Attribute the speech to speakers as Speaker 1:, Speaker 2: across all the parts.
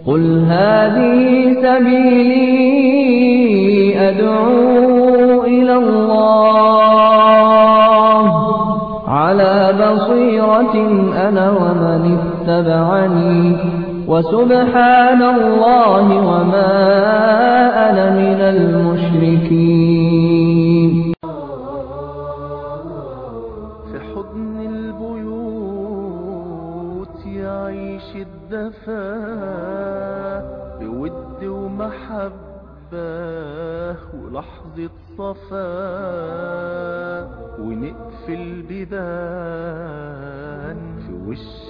Speaker 1: قل هذه سبيلي أدعو إلى الله على بصيرة أنا ومن اتبعني وسبحان الله وما أنا من المشركين
Speaker 2: في حضن البيوت يعيش الدفا بود ومحبة ولحظة صفا ونقفل بيبان في وش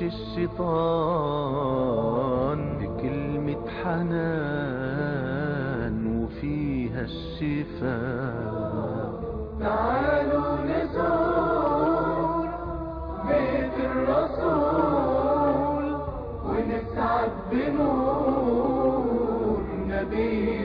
Speaker 2: الشيطان بكلمة حنان وفيها الشفاء تعالوا نزور بيت الرسول ونسعد بنور نبي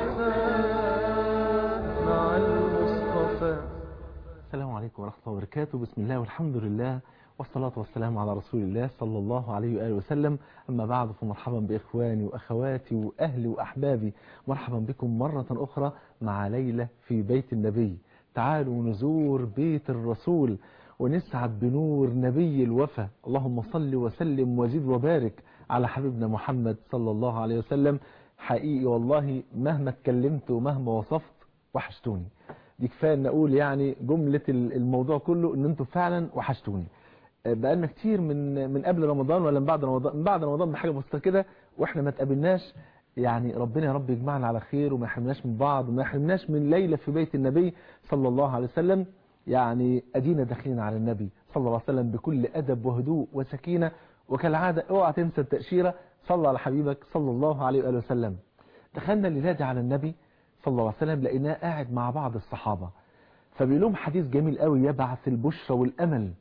Speaker 2: الوفاء مع المصطفى
Speaker 3: السلام عليكم ورحمة الله وبركاته بسم الله والحمد لله والصلاة والسلام على رسول الله صلى الله عليه وآله وسلم أما بعد فمرحبا بإخواني وأخواتي وأهلي وأحبابي مرحبا بكم مرة أخرى مع ليلة في بيت النبي تعالوا نزور بيت الرسول ونسعد بنور نبي الوفا اللهم صل وسلم وزد وبارك على حبيبنا محمد صلى الله عليه وسلم حقيقي والله مهما اتكلمت ومهما وصفت وحشتوني دي كفايه ان اقول يعني جمله الموضوع كله ان انتوا فعلا وحشتوني بقالنا كتير من من قبل رمضان ولا من بعد رمضان من بعد رمضان بحاجه بسيطه كده واحنا ما تقابلناش يعني ربنا يا رب يجمعنا على خير وما يحرمناش من بعض وما يحرمناش من ليله في بيت النبي صلى الله عليه وسلم يعني ادينا داخلين على النبي صلى الله عليه وسلم بكل ادب وهدوء وسكينه وكالعاده اوعى تنسى التاشيره صلى على حبيبك صلى الله عليه واله وسلم دخلنا الليله دي على النبي صلى الله عليه وسلم لقيناه قاعد مع بعض الصحابة فبيقول لهم حديث جميل قوي يبعث البشرى والأمل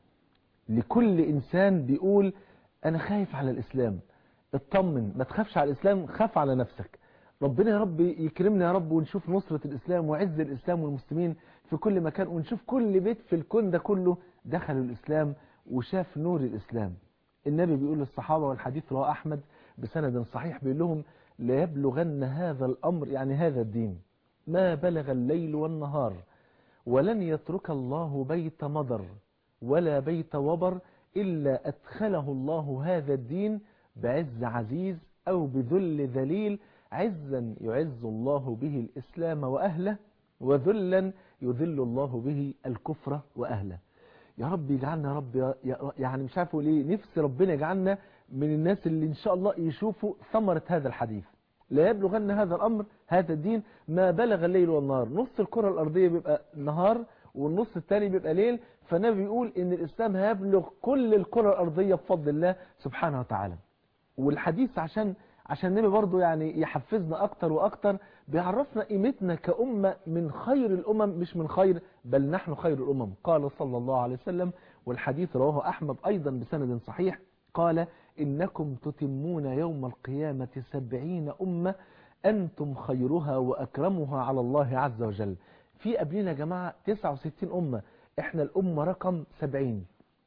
Speaker 3: لكل إنسان بيقول أنا خايف على الإسلام اطمن ما تخافش على الإسلام خاف على نفسك ربنا يا رب يكرمنا يا رب ونشوف نصرة الإسلام وعز الإسلام والمسلمين في كل مكان ونشوف كل بيت في الكون ده كله دخلوا الإسلام وشاف نور الإسلام النبي بيقول للصحابة والحديث رواه أحمد بسند صحيح بيقول لهم لا يبلغن هذا الأمر يعني هذا الدين ما بلغ الليل والنهار ولن يترك الله بيت مضر ولا بيت وبر إلا أدخله الله هذا الدين بعز عزيز أو بذل ذليل عزا يعز الله به الإسلام وأهله وذلا يذل الله به الكفر وأهله يا رب يجعلنا يا رب يعني مش عارف ليه نفسي ربنا يجعلنا من الناس اللي إن شاء الله يشوفوا ثمرة هذا الحديث لا يبلغن هذا الأمر هذا الدين ما بلغ الليل والنهار نص الكرة الأرضية بيبقى نهار والنص الثاني بيبقى ليل فالنبي بيقول إن الإسلام هيبلغ كل الكرة الأرضية بفضل الله سبحانه وتعالى والحديث عشان عشان النبي برضه يعني يحفزنا أكتر وأكتر بيعرفنا قيمتنا كأمة من خير الأمم مش من خير بل نحن خير الأمم قال صلى الله عليه وسلم والحديث رواه أحمد أيضا بسند صحيح قال إنكم تتمون يوم القيامة سبعين أمة أنتم خيرها وأكرمها على الله عز وجل في قبلنا يا جماعة 69 أمة إحنا الأمة رقم 70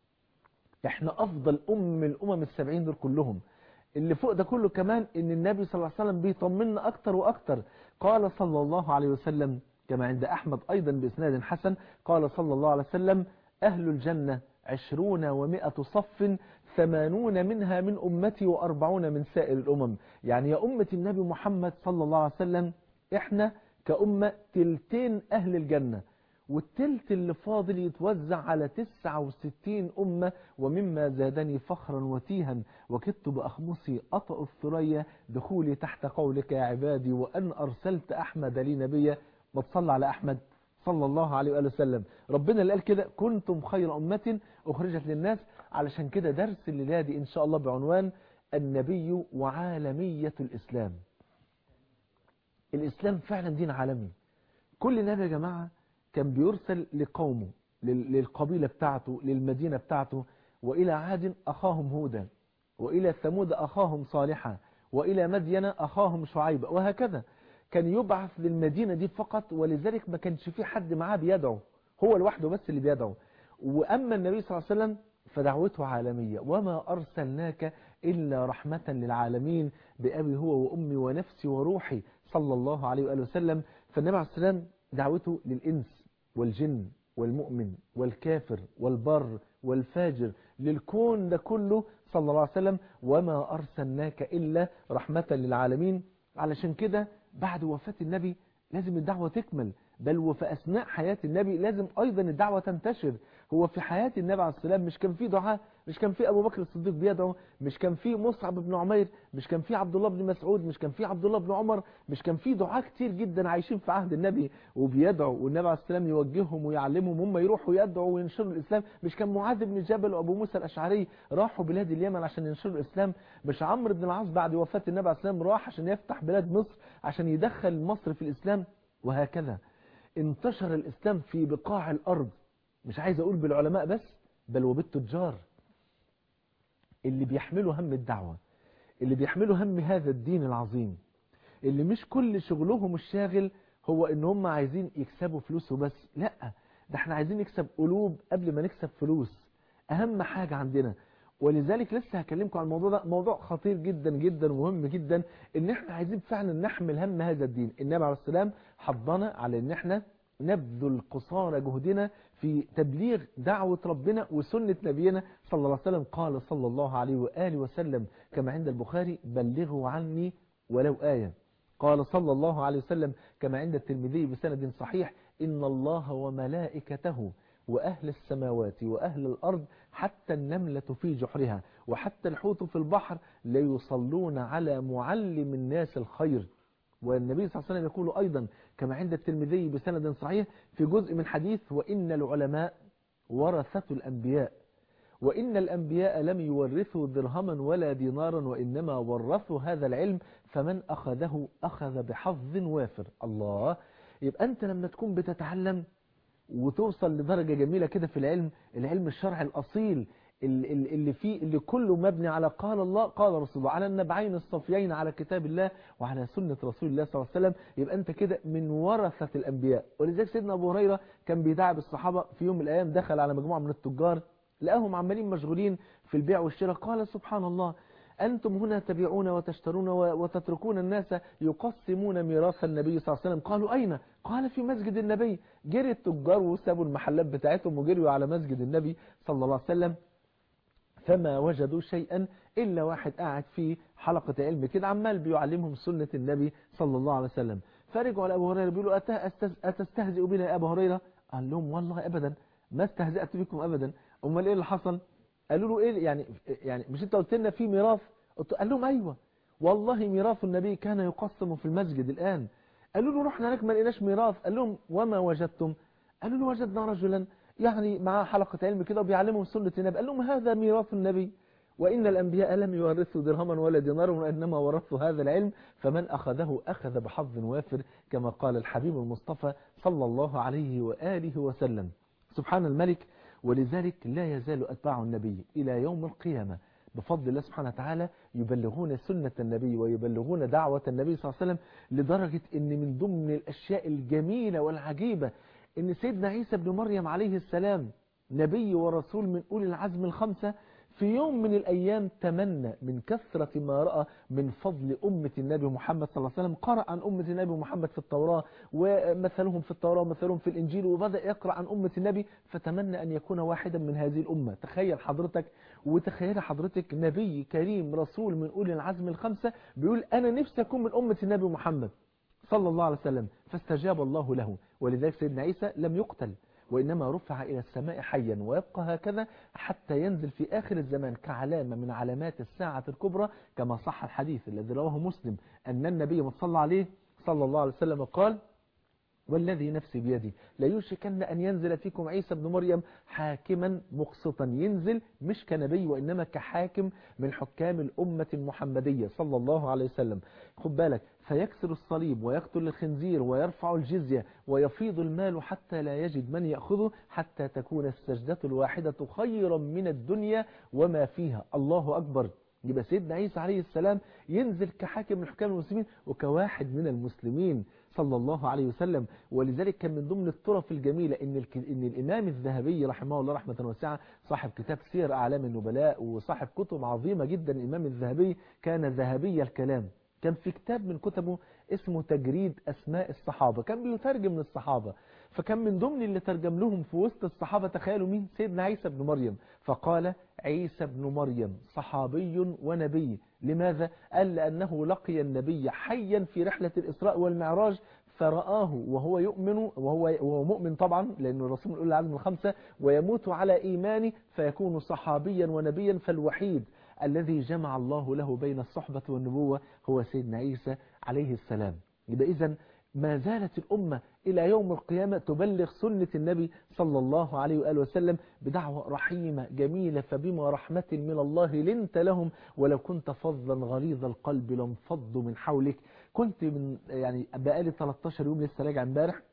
Speaker 3: إحنا أفضل أم من الأمم السبعين دول كلهم اللي فوق ده كله كمان إن النبي صلى الله عليه وسلم بيطمنا أكتر وأكتر قال صلى الله عليه وسلم كما عند أحمد أيضا بإسناد حسن قال صلى الله عليه وسلم أهل الجنة عشرون ومائة صف ثمانون منها من أمتي وأربعون من سائر الأمم يعني يا أمة النبي محمد صلى الله عليه وسلم إحنا كأمة تلتين أهل الجنة والتلت اللي فاضل يتوزع على تسعة وستين أمة ومما زادني فخرا وتيها وكدت بأخمصي أطأ الثريا دخولي تحت قولك يا عبادي وأن أرسلت أحمد لي نبيا ما تصلى على أحمد صلى الله عليه وآله وسلم ربنا اللي قال كده كنتم خير أمة أخرجت للناس علشان كده درس الليلة دي إن شاء الله بعنوان النبي وعالمية الإسلام الإسلام فعلا دين عالمي كل نبي يا جماعة كان بيرسل لقومه للقبيلة بتاعته للمدينة بتاعته وإلى عاد أخاهم هودا وإلى ثمود أخاهم صالحا وإلى مدين أخاهم شعيب وهكذا كان يبعث للمدينة دي فقط ولذلك ما كانش في حد معاه بيدعو هو لوحده بس اللي بيدعو وأما النبي صلى الله عليه وسلم فدعوته عالمية وما أرسلناك إلا رحمة للعالمين بأبي هو وأمي ونفسي وروحي صلى الله عليه وآله وسلم فالنبي عليه السلام دعوته للإنس والجن والمؤمن والكافر والبر والفاجر للكون ده كله صلى الله عليه وسلم وما أرسلناك إلا رحمة للعالمين علشان كده بعد وفاة النبي لازم الدعوة تكمل بل وفي أثناء حياة النبي لازم أيضا الدعوة تنتشر هو في حياة النبي عليه السلام مش كان في دعاء مش كان في أبو بكر الصديق بيدعو مش كان في مصعب بن عمير مش كان في عبد الله بن مسعود مش كان في عبد الله بن عمر مش كان في دعاء كتير جدا عايشين في عهد النبي وبيدعوا والنبي عليه السلام يوجههم ويعلمهم هم يروحوا يدعوا وينشروا الإسلام مش كان معاذ بن جبل وأبو موسى الأشعري راحوا بلاد اليمن عشان ينشروا الإسلام مش عمرو بن العاص بعد وفاة النبي عليه السلام راح عشان يفتح بلاد مصر عشان يدخل مصر في الإسلام وهكذا انتشر الإسلام في بقاع الأرض مش عايز أقول بالعلماء بس بل وبالتجار اللي بيحملوا هم الدعوة اللي بيحملوا هم هذا الدين العظيم اللي مش كل شغلهم الشاغل هو ان هم عايزين يكسبوا فلوس وبس لا ده احنا عايزين نكسب قلوب قبل ما نكسب فلوس اهم حاجة عندنا ولذلك لسه هكلمكم عن الموضوع ده موضوع خطير جدا جدا ومهم جدا ان احنا عايزين فعلا نحمل هم هذا الدين النبي عليه السلام حضنا على ان احنا نبذل قصارى جهدنا في تبليغ دعوة ربنا وسنة نبينا صلى الله عليه وسلم قال صلى الله عليه وآله وسلم كما عند البخاري بلغوا عني ولو آية قال صلى الله عليه وسلم كما عند الترمذي بسند صحيح إن الله وملائكته وأهل السماوات وأهل الأرض حتى النملة في جحرها وحتى الحوت في البحر ليصلون على معلم الناس الخير والنبي صلى الله عليه وسلم يقول أيضا كما عند الترمذي بسند صحيح في جزء من حديث وإن العلماء ورثة الأنبياء وإن الأنبياء لم يورثوا درهما ولا دينارا وإنما ورثوا هذا العلم فمن أخذه أخذ بحظ وافر الله يبقى أنت لما تكون بتتعلم وتوصل لدرجة جميلة كده في العلم العلم الشرعي الأصيل اللي فيه اللي كله مبني على قال الله قال رسول الله على النبعين الصفيين على كتاب الله وعلى سنة رسول الله صلى الله عليه وسلم يبقى أنت كده من ورثة الأنبياء ولذلك سيدنا أبو هريرة كان بيدعب الصحابة في يوم من الأيام دخل على مجموعة من التجار لقاهم عمالين مشغولين في البيع والشراء قال سبحان الله أنتم هنا تبيعون وتشترون وتتركون الناس يقسمون ميراث النبي صلى الله عليه وسلم قالوا أين؟ قال في مسجد النبي جري التجار وسابوا المحلات بتاعتهم وجريوا على مسجد النبي صلى الله عليه وسلم فما وجدوا شيئا إلا واحد قاعد في حلقة علم كده عمال بيعلمهم سنة النبي صلى الله عليه وسلم فرجعوا على أبو هريرة بيقولوا أتستهزئ بنا يا أبو هريرة قال لهم والله أبدا ما استهزأت بكم أبدا أمال إيه اللي حصل قالوا له إيه يعني يعني مش أنت قلت لنا في ميراث قال لهم أيوة والله ميراث النبي كان يقسم في المسجد الآن قالوا له رحنا هناك ما لقيناش ميراث قال لهم وما وجدتم قالوا له وجدنا رجلا يعني معاه حلقة علم كده وبيعلمهم سنة النبي قال لهم هذا ميراث النبي وإن الأنبياء لم يورثوا درهما ولا دينارا وإنما ورثوا هذا العلم فمن أخذه أخذ بحظ وافر كما قال الحبيب المصطفى صلى الله عليه وآله وسلم سبحان الملك ولذلك لا يزال أتباع النبي إلى يوم القيامة بفضل الله سبحانه وتعالى يبلغون سنة النبي ويبلغون دعوة النبي صلى الله عليه وسلم لدرجة أن من ضمن الأشياء الجميلة والعجيبة أن سيدنا عيسى بن مريم عليه السلام نبي ورسول من أولي العزم الخمسة في يوم من الأيام تمنى من كثرة ما رأى من فضل أمة النبي محمد صلى الله عليه وسلم قرأ عن أمة النبي محمد في التوراة ومثلهم في التوراة ومثلهم في الإنجيل وبدأ يقرأ عن أمة النبي فتمنى أن يكون واحدا من هذه الأمة تخيل حضرتك وتخيل حضرتك نبي كريم رسول من أولي العزم الخمسة بيقول أنا نفسي أكون من أمة النبي محمد صلى الله عليه وسلم فاستجاب الله له ولذلك سيدنا عيسى لم يقتل وإنما رفع إلى السماء حيا ويبقى هكذا حتى ينزل في آخر الزمان كعلامة من علامات الساعة الكبرى كما صح الحديث الذي رواه مسلم أن النبي صلى عليه صلى الله عليه وسلم قال والذي نفسي بيدي لا يوشكن أن ينزل فيكم عيسى بن مريم حاكما مقسطا ينزل مش كنبي وإنما كحاكم من حكام الأمة المحمدية صلى الله عليه وسلم خد بالك فيكسر الصليب ويقتل الخنزير ويرفع الجزية ويفيض المال حتى لا يجد من يأخذه حتى تكون السجدة الواحدة خيرا من الدنيا وما فيها الله أكبر يبقى سيدنا عيسى عليه السلام ينزل كحاكم من حكام المسلمين وكواحد من المسلمين صلى الله عليه وسلم ولذلك كان من ضمن الطرف الجميلة إن, الك... إن الإمام الذهبي رحمه الله رحمة واسعة صاحب كتاب سير أعلام النبلاء وصاحب كتب عظيمة جدا الإمام الذهبي كان ذهبي الكلام كان في كتاب من كتبه اسمه تجريد أسماء الصحابة كان بيترجم للصحابة فكان من ضمن اللي ترجم لهم في وسط الصحابة تخيلوا مين سيدنا عيسى بن مريم فقال عيسى بن مريم صحابي ونبي لماذا؟ قال لأنه لقي النبي حيا في رحلة الإسراء والمعراج فرآه وهو يؤمن وهو, وهو مؤمن طبعا لأنه الرسول الأولى العالم الخمسة ويموت على إيمانه فيكون صحابيا ونبيا فالوحيد الذي جمع الله له بين الصحبة والنبوة هو سيدنا عيسى عليه السلام يبقى إذن ما زالت الأمة إلى يوم القيامة تبلغ سنة النبي صلى الله عليه وآله وسلم بدعوة رحيمة جميلة فبما رحمة من الله لنت لهم ولو كنت فظا غليظ القلب لانفضوا من حولك كنت من يعني بقالي 13 يوم لسه راجع امبارح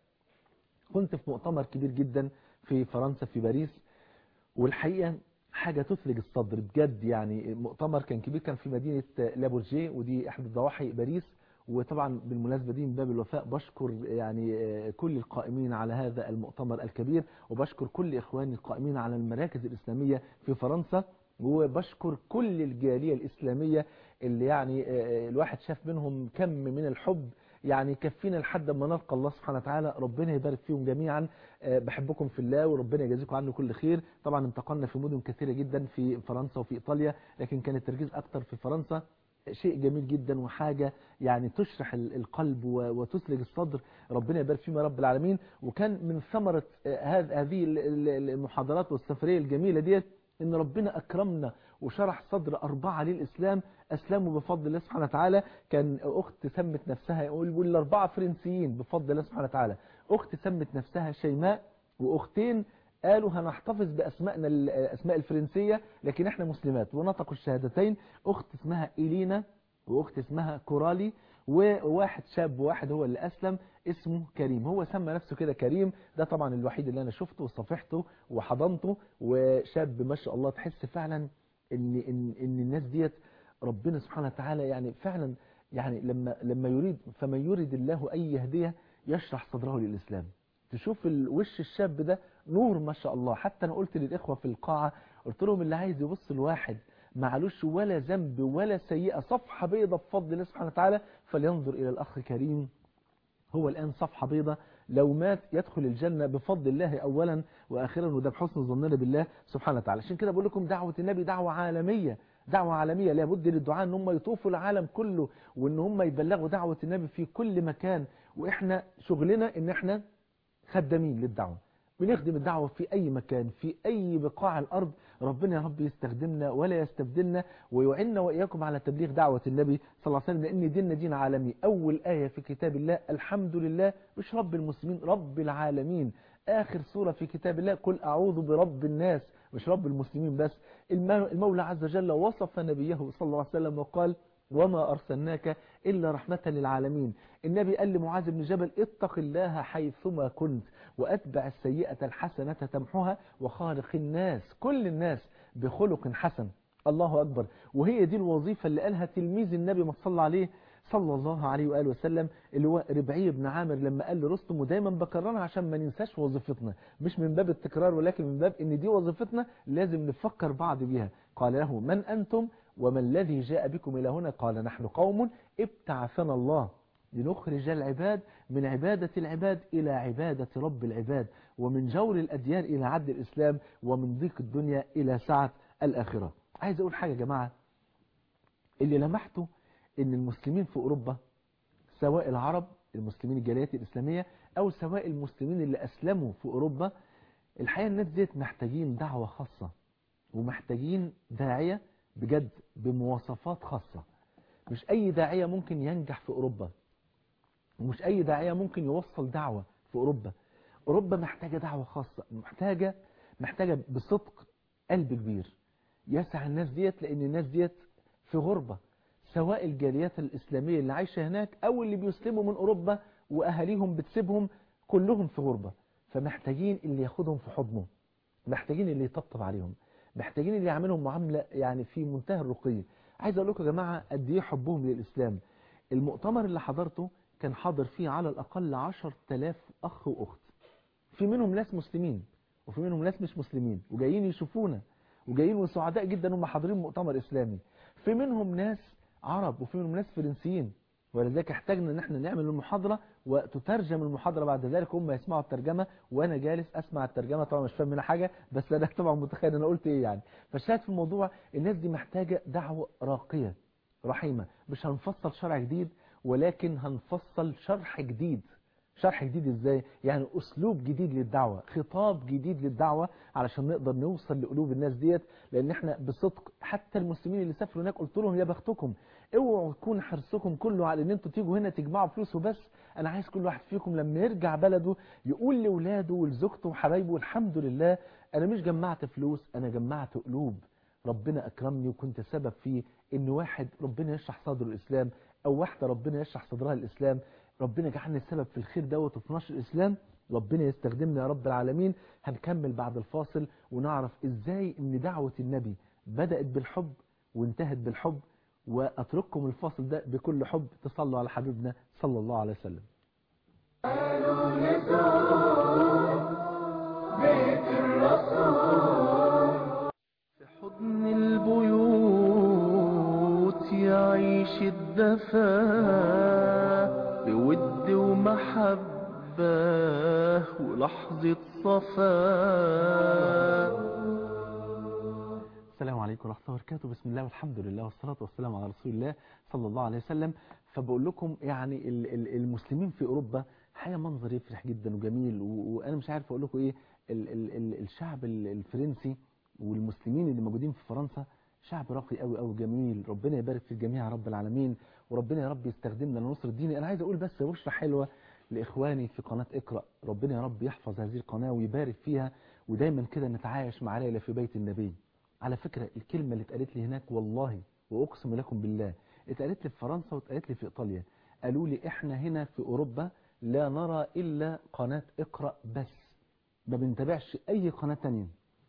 Speaker 3: كنت في مؤتمر كبير جدا في فرنسا في باريس والحقيقة حاجة تثلج الصدر بجد يعني مؤتمر كان كبير كان في مدينة لابورجيه ودي احدى ضواحي باريس وطبعا بالمناسبة دي من باب الوفاء بشكر يعني كل القائمين على هذا المؤتمر الكبير وبشكر كل إخواني القائمين على المراكز الإسلامية في فرنسا وبشكر كل الجالية الإسلامية اللي يعني الواحد شاف منهم كم من الحب يعني كفينا لحد ما نلقى الله سبحانه وتعالى ربنا يبارك فيهم جميعا بحبكم في الله وربنا يجازيكم عنه كل خير طبعا انتقلنا في مدن كثيرة جدا في فرنسا وفي إيطاليا لكن كان التركيز أكتر في فرنسا شيء جميل جدا وحاجة يعني تشرح القلب وتسلج الصدر ربنا يبارك فيهم يا رب العالمين وكان من ثمرة هذه المحاضرات والسفرية الجميلة ديت ان ربنا اكرمنا وشرح صدر اربعة للاسلام اسلموا بفضل الله سبحانه وتعالى كان اخت سمت نفسها يقول والاربعة فرنسيين بفضل الله سبحانه وتعالى اخت سمت نفسها شيماء واختين قالوا هنحتفظ بأسمائنا الأسماء الفرنسية لكن احنا مسلمات ونطقوا الشهادتين أخت اسمها إلينا وأخت اسمها كورالي وواحد شاب واحد هو اللي أسلم اسمه كريم هو سمى نفسه كده كريم ده طبعا الوحيد اللي أنا شفته وصفحته وحضنته وشاب ما شاء الله تحس فعلا إن, إن, إن الناس ديت ربنا سبحانه وتعالى يعني فعلا يعني لما لما يريد فمن يريد الله أن يهديه يشرح صدره للإسلام تشوف الوش الشاب ده نور ما شاء الله حتى أنا قلت للإخوة في القاعة قلت لهم اللي عايز يبص الواحد معلوش ولا ذنب ولا سيئة صفحة بيضة بفضل الله سبحانه وتعالى فلينظر إلى الأخ كريم هو الآن صفحة بيضة لو مات يدخل الجنة بفضل الله أولا وآخرا وده بحسن ظننا بالله سبحانه وتعالى عشان كده بقول لكم دعوة النبي دعوة عالمية دعوة عالمية لابد للدعاء ان هم يطوفوا العالم كله وان هم يبلغوا دعوة النبي في كل مكان واحنا شغلنا ان احنا خدامين للدعوة بنخدم الدعوة في أي مكان في أي بقاع الأرض ربنا يا رب يستخدمنا ولا يستبدلنا ويعنا وإياكم على تبليغ دعوة النبي صلى الله عليه وسلم لأن ديننا دين عالمي أول آية في كتاب الله الحمد لله مش رب المسلمين رب العالمين آخر سورة في كتاب الله قل أعوذ برب الناس مش رب المسلمين بس المولى عز وجل وصف نبيه صلى الله عليه وسلم وقال وما أرسلناك إلا رحمة للعالمين النبي قال لمعاذ بن جبل اتق الله حيثما كنت وأتبع السيئة الحسنة تمحها وخالق الناس كل الناس بخلق حسن الله أكبر وهي دي الوظيفة اللي قالها تلميذ النبي ما صلى عليه صلى الله عليه وآله وسلم اللي هو ربعي بن عامر لما قال لرستم ودايما بكررها عشان ما ننساش وظيفتنا مش من باب التكرار ولكن من باب ان دي وظيفتنا لازم نفكر بعض بيها قال له من أنتم وما الذي جاء بكم إلى هنا قال نحن قوم ابتعثنا الله لنخرج العباد من عبادة العباد إلى عبادة رب العباد ومن جور الأديان إلى عدل الإسلام ومن ضيق الدنيا إلى سعة الآخرة عايز أقول حاجة يا جماعة اللي لمحته ان المسلمين في أوروبا سواء العرب المسلمين الجاليات الإسلامية أو سواء المسلمين اللي أسلموا في أوروبا الحقيقة الناس ديت محتاجين دعوة خاصة ومحتاجين داعية بجد بمواصفات خاصة مش أي داعية ممكن ينجح في أوروبا ومش أي داعية ممكن يوصل دعوة في أوروبا أوروبا محتاجة دعوة خاصة محتاجة محتاجة بصدق قلب كبير يسع الناس ديت لأن الناس ديت في غربة سواء الجاليات الإسلامية اللي عايشة هناك أو اللي بيسلموا من أوروبا وأهاليهم بتسيبهم كلهم في غربة فمحتاجين اللي ياخدهم في حضنه محتاجين اللي يطبطب عليهم محتاجين اللي يعملهم معاملة يعني في منتهى الرقي عايز اقول لكم يا جماعه قد ايه حبهم للاسلام المؤتمر اللي حضرته كان حاضر فيه على الاقل 10000 اخ واخت في منهم ناس مسلمين وفي منهم ناس مش مسلمين وجايين يشوفونا وجايين وسعداء جدا هم حاضرين مؤتمر اسلامي في منهم ناس عرب وفي منهم ناس فرنسيين ولذلك احتاجنا ان احنا نعمل المحاضرة وتترجم المحاضرة بعد ذلك هم يسمعوا الترجمة وانا جالس اسمع الترجمة طبعا مش فاهم منها حاجة بس انا طبعا متخيل انا قلت ايه يعني فالشاهد في الموضوع الناس دي محتاجة دعوة راقية رحيمة مش هنفصل شرع جديد ولكن هنفصل شرح جديد شرح جديد ازاي يعني اسلوب جديد للدعوة خطاب جديد للدعوة علشان نقدر نوصل لقلوب الناس ديت لان احنا بصدق حتى المسلمين اللي سافروا هناك قلت لهم يا بختكم اوعوا يكون حرصكم كله على ان انتوا تيجوا هنا تجمعوا فلوس وبس انا عايز كل واحد فيكم لما يرجع بلده يقول لاولاده ولزوجته وحبايبه الحمد لله انا مش جمعت فلوس انا جمعت قلوب ربنا اكرمني وكنت سبب في ان واحد ربنا يشرح صدره الاسلام او واحده ربنا يشرح صدرها الاسلام ربنا جعلني السبب في الخير دوت وفي نشر الاسلام ربنا يستخدمنا يا رب العالمين هنكمل بعد الفاصل ونعرف ازاي ان دعوة النبي بدأت بالحب وانتهت بالحب واترككم الفاصل ده بكل حب تصلوا على حبيبنا صلى الله عليه وسلم
Speaker 2: تعالوا نزور بيت الرسول
Speaker 1: في حضن البيوت يعيش الدفا بود ومحبة ولحظة صفا
Speaker 3: السلام عليكم ورحمة الله وبركاته بسم الله والحمد لله والصلاة والسلام على رسول الله صلى الله عليه وسلم فبقول لكم يعني ال- ال- المسلمين في أوروبا حاجة منظر يفرح جدا وجميل و- وأنا مش عارف أقول لكم إيه ال- ال- ال- الشعب ال- الفرنسي والمسلمين اللي موجودين في فرنسا شعب راقي قوي قوي جميل ربنا يبارك في الجميع يا رب العالمين وربنا يا رب يستخدمنا لنصر ديني أنا عايز أقول بس بشرة حلوة لإخواني في قناة اقرأ ربنا يا رب يحفظ هذه القناة ويبارك فيها ودايما كده نتعايش مع ليلة في بيت النبي على فكرة الكلمة اللي اتقالت لي هناك والله وأقسم لكم بالله اتقالت لي في فرنسا واتقالت لي في إيطاليا قالوا لي إحنا هنا في أوروبا لا نرى إلا قناة اقرأ بس ما بنتابعش أي قناة تانية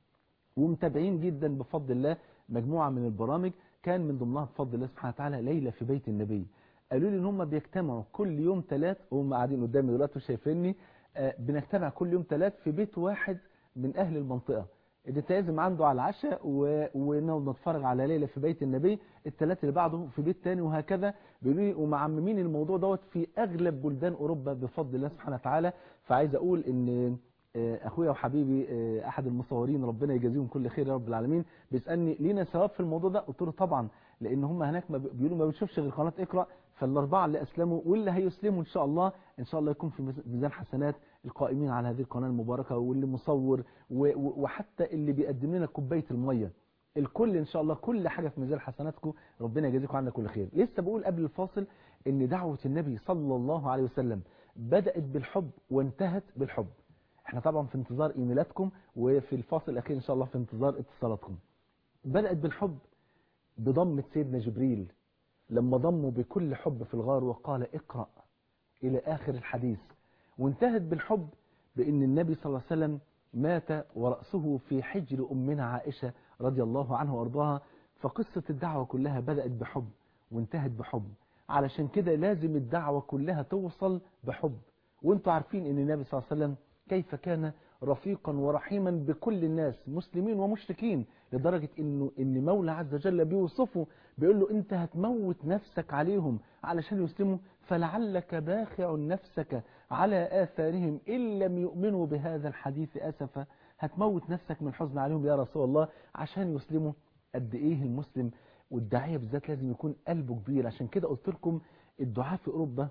Speaker 3: ومتابعين جدا بفضل الله مجموعة من البرامج كان من ضمنها بفضل الله سبحانه وتعالى ليلة في بيت النبي قالوا لي ان هم بيجتمعوا كل يوم ثلاث وهم قاعدين قدامي دلوقتي وشايفيني آه، بنجتمع كل يوم ثلاث في بيت واحد من اهل المنطقة اللي تلازم عنده على العشاء و... ونقعد نتفرج على ليلة في بيت النبي الثلاث اللي بعده في بيت تاني وهكذا بيقولوا لي ومعممين الموضوع دوت في اغلب بلدان اوروبا بفضل الله سبحانه وتعالى فعايز اقول ان آه، اخويا وحبيبي آه، احد المصورين ربنا يجازيهم كل خير يا رب العالمين بيسالني لينا ثواب في الموضوع ده قلت له طبعا لان هم هناك ما بي- بيقولوا ما بنشوفش غير قناه اقرا فالاربعه اللي اسلموا واللي هيسلموا ان شاء الله ان شاء الله يكون في ميز- ميزان حسنات القائمين على هذه القناه المباركه واللي مصور و- و- وحتى اللي بيقدم لنا كوبايه الميه الكل ان شاء الله كل حاجه في ميزان حسناتكم ربنا يجازيكم عنا كل خير لسه بقول قبل الفاصل ان دعوه النبي صلى الله عليه وسلم بدات بالحب وانتهت بالحب احنا طبعا في انتظار ايميلاتكم وفي الفاصل الاخير ان شاء الله في انتظار اتصالاتكم بدات بالحب بضمه سيدنا جبريل لما ضمه بكل حب في الغار وقال اقرا الى اخر الحديث وانتهت بالحب بان النبي صلى الله عليه وسلم مات وراسه في حجر امنا عائشه رضي الله عنها وارضاها فقصه الدعوه كلها بدات بحب وانتهت بحب علشان كده لازم الدعوه كلها توصل بحب وانتوا عارفين ان النبي صلى الله عليه وسلم كيف كان رفيقا ورحيما بكل الناس مسلمين ومشركين لدرجة انه ان مولى عز وجل بيوصفه بيقول له انت هتموت نفسك عليهم علشان يسلموا فلعلك باخع نفسك على آثارهم إن لم يؤمنوا بهذا الحديث أسفا هتموت نفسك من حزن عليهم يا رسول الله عشان يسلموا قد ايه المسلم والداعية بالذات لازم يكون قلبه كبير عشان كده قلت لكم الدعاء في أوروبا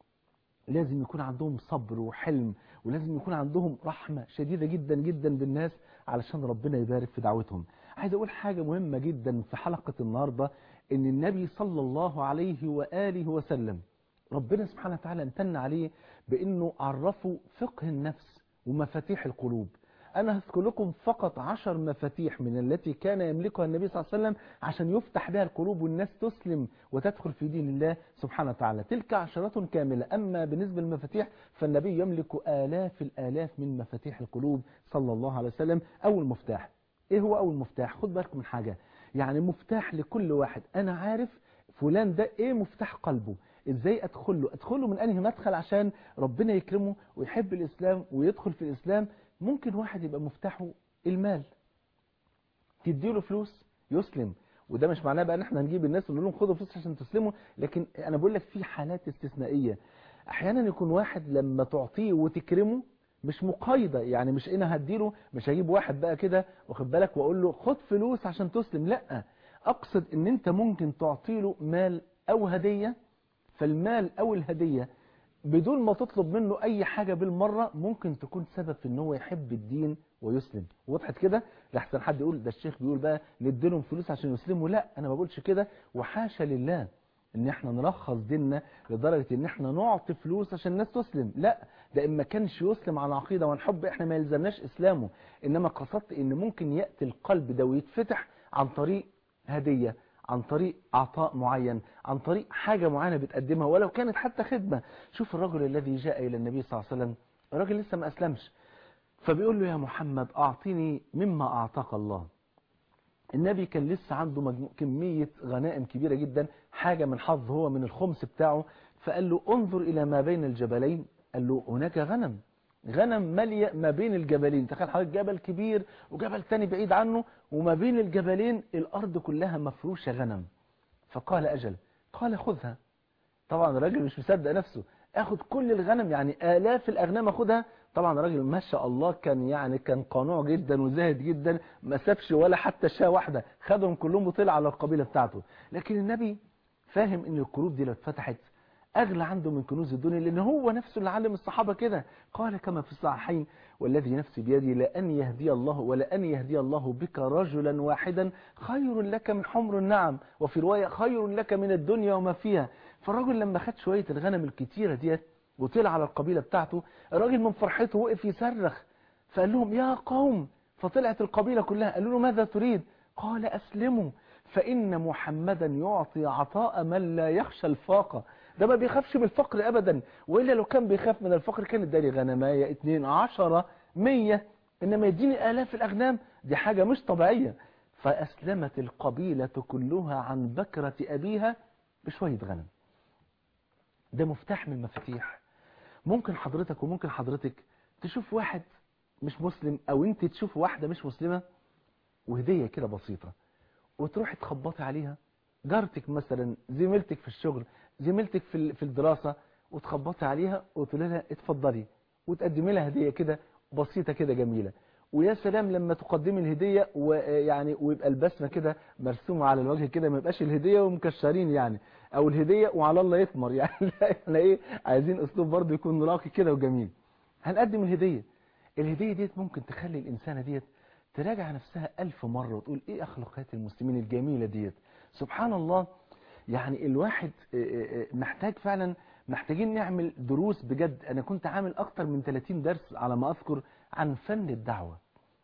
Speaker 3: لازم يكون عندهم صبر وحلم ولازم يكون عندهم رحمة شديدة جدا جدا بالناس علشان ربنا يبارك في دعوتهم عايز أقول حاجة مهمة جدا في حلقة النهاردة إن النبي صلى الله عليه وآله وسلم ربنا سبحانه وتعالى امتن عليه بأنه عرفه فقه النفس ومفاتيح القلوب أنا هذكر لكم فقط عشر مفاتيح من التي كان يملكها النبي صلى الله عليه وسلم عشان يفتح بها القلوب والناس تسلم وتدخل في دين الله سبحانه وتعالى تلك عشرة كاملة أما بالنسبة للمفاتيح فالنبي يملك آلاف الآلاف من مفاتيح القلوب صلى الله عليه وسلم أول مفتاح إيه هو أول مفتاح خد بالك من حاجة يعني مفتاح لكل واحد انا عارف فلان ده ايه مفتاح قلبه ازاي ادخل له ادخل له من انهي مدخل عشان ربنا يكرمه ويحب الاسلام ويدخل في الاسلام ممكن واحد يبقى مفتاحه المال تديله فلوس يسلم وده مش معناه بقى ان احنا نجيب الناس ونقول لهم خدوا فلوس عشان تسلموا لكن انا بقول لك في حالات استثنائيه احيانا يكون واحد لما تعطيه وتكرمه مش مقايضة يعني مش انا هديله مش هجيب واحد بقى كده واخد بالك واقول له خد فلوس عشان تسلم لا اقصد ان انت ممكن تعطيله مال او هدية فالمال او الهدية بدون ما تطلب منه اي حاجة بالمرة ممكن تكون سبب في ان هو يحب الدين ويسلم وضحت كده لحسن حد يقول ده الشيخ بيقول بقى نديلهم فلوس عشان يسلموا لا انا ما بقولش كده وحاشا لله ان احنا نرخص ديننا لدرجة ان احنا نعطي فلوس عشان الناس تسلم لا ده ان ما كانش يسلم على عقيدة وعن حب احنا ما يلزمناش اسلامه انما قصدت ان ممكن يأتي القلب ده ويتفتح عن طريق هدية عن طريق عطاء معين عن طريق حاجة معينة بتقدمها ولو كانت حتى خدمة شوف الرجل الذي جاء الى النبي صلى الله عليه وسلم الراجل لسه ما اسلمش فبيقول له يا محمد اعطيني مما اعطاك الله النبي كان لسه عنده مجموع كمية غنائم كبيرة جدا حاجة من حظ هو من الخمس بتاعه فقال له انظر إلى ما بين الجبلين قال له هناك غنم غنم مالية ما بين الجبلين تخيل حضرتك جبل كبير وجبل تاني بعيد عنه وما بين الجبلين الأرض كلها مفروشة غنم فقال أجل قال خذها طبعا الراجل مش مصدق نفسه اخد كل الغنم يعني آلاف الأغنام اخدها طبعا الراجل ما شاء الله كان يعني كان قانوع جدا وزاهد جدا ما سابش ولا حتى شاة واحدة خدهم كلهم وطلع على القبيلة بتاعته لكن النبي فاهم ان الكروب دي لو اتفتحت اغلى عنده من كنوز الدنيا لان هو نفسه اللي علم الصحابة كده قال كما في الصحيحين والذي نفسي بيدي لأن يهدي الله ولأن يهدي الله بك رجلا واحدا خير لك من حمر النعم وفي رواية خير لك من الدنيا وما فيها فالراجل لما خد شوية الغنم الكتيرة ديت وطلع على القبيلة بتاعته الراجل من فرحته وقف يصرخ فقال لهم يا قوم فطلعت القبيلة كلها قالوا له ماذا تريد قال أسلموا فإن محمدا يعطي عطاء من لا يخشى الفاقة ده ما بيخافش من الفقر أبدا وإلا لو كان بيخاف من الفقر كان اداني غنماية اتنين عشرة مية إنما يديني آلاف الأغنام دي حاجة مش طبيعية فأسلمت القبيلة كلها عن بكرة أبيها بشوية غنم ده مفتاح من المفاتيح ممكن حضرتك وممكن حضرتك تشوف واحد مش مسلم او انت تشوف واحدة مش مسلمة وهدية كده بسيطة وتروح تخبطي عليها جارتك مثلا زميلتك في الشغل زميلتك في في الدراسة وتخبطي عليها وتقول لها اتفضلي وتقدمي لها هدية كده بسيطة كده جميلة ويا سلام لما تقدمي الهدية ويعني ويبقى البسمة كده مرسومة على الوجه كده ما يبقاش الهدية ومكشرين يعني او الهدية وعلى الله يثمر يعني لا احنا ايه عايزين اسلوب برضه يكون راقي كده وجميل هنقدم الهدية الهدية ديت ممكن تخلي الانسانة ديت تراجع نفسها ألف مرة وتقول ايه اخلاقيات المسلمين الجميلة ديت سبحان الله يعني الواحد محتاج فعلا محتاجين نعمل دروس بجد انا كنت عامل اكتر من 30 درس على ما اذكر عن فن الدعوة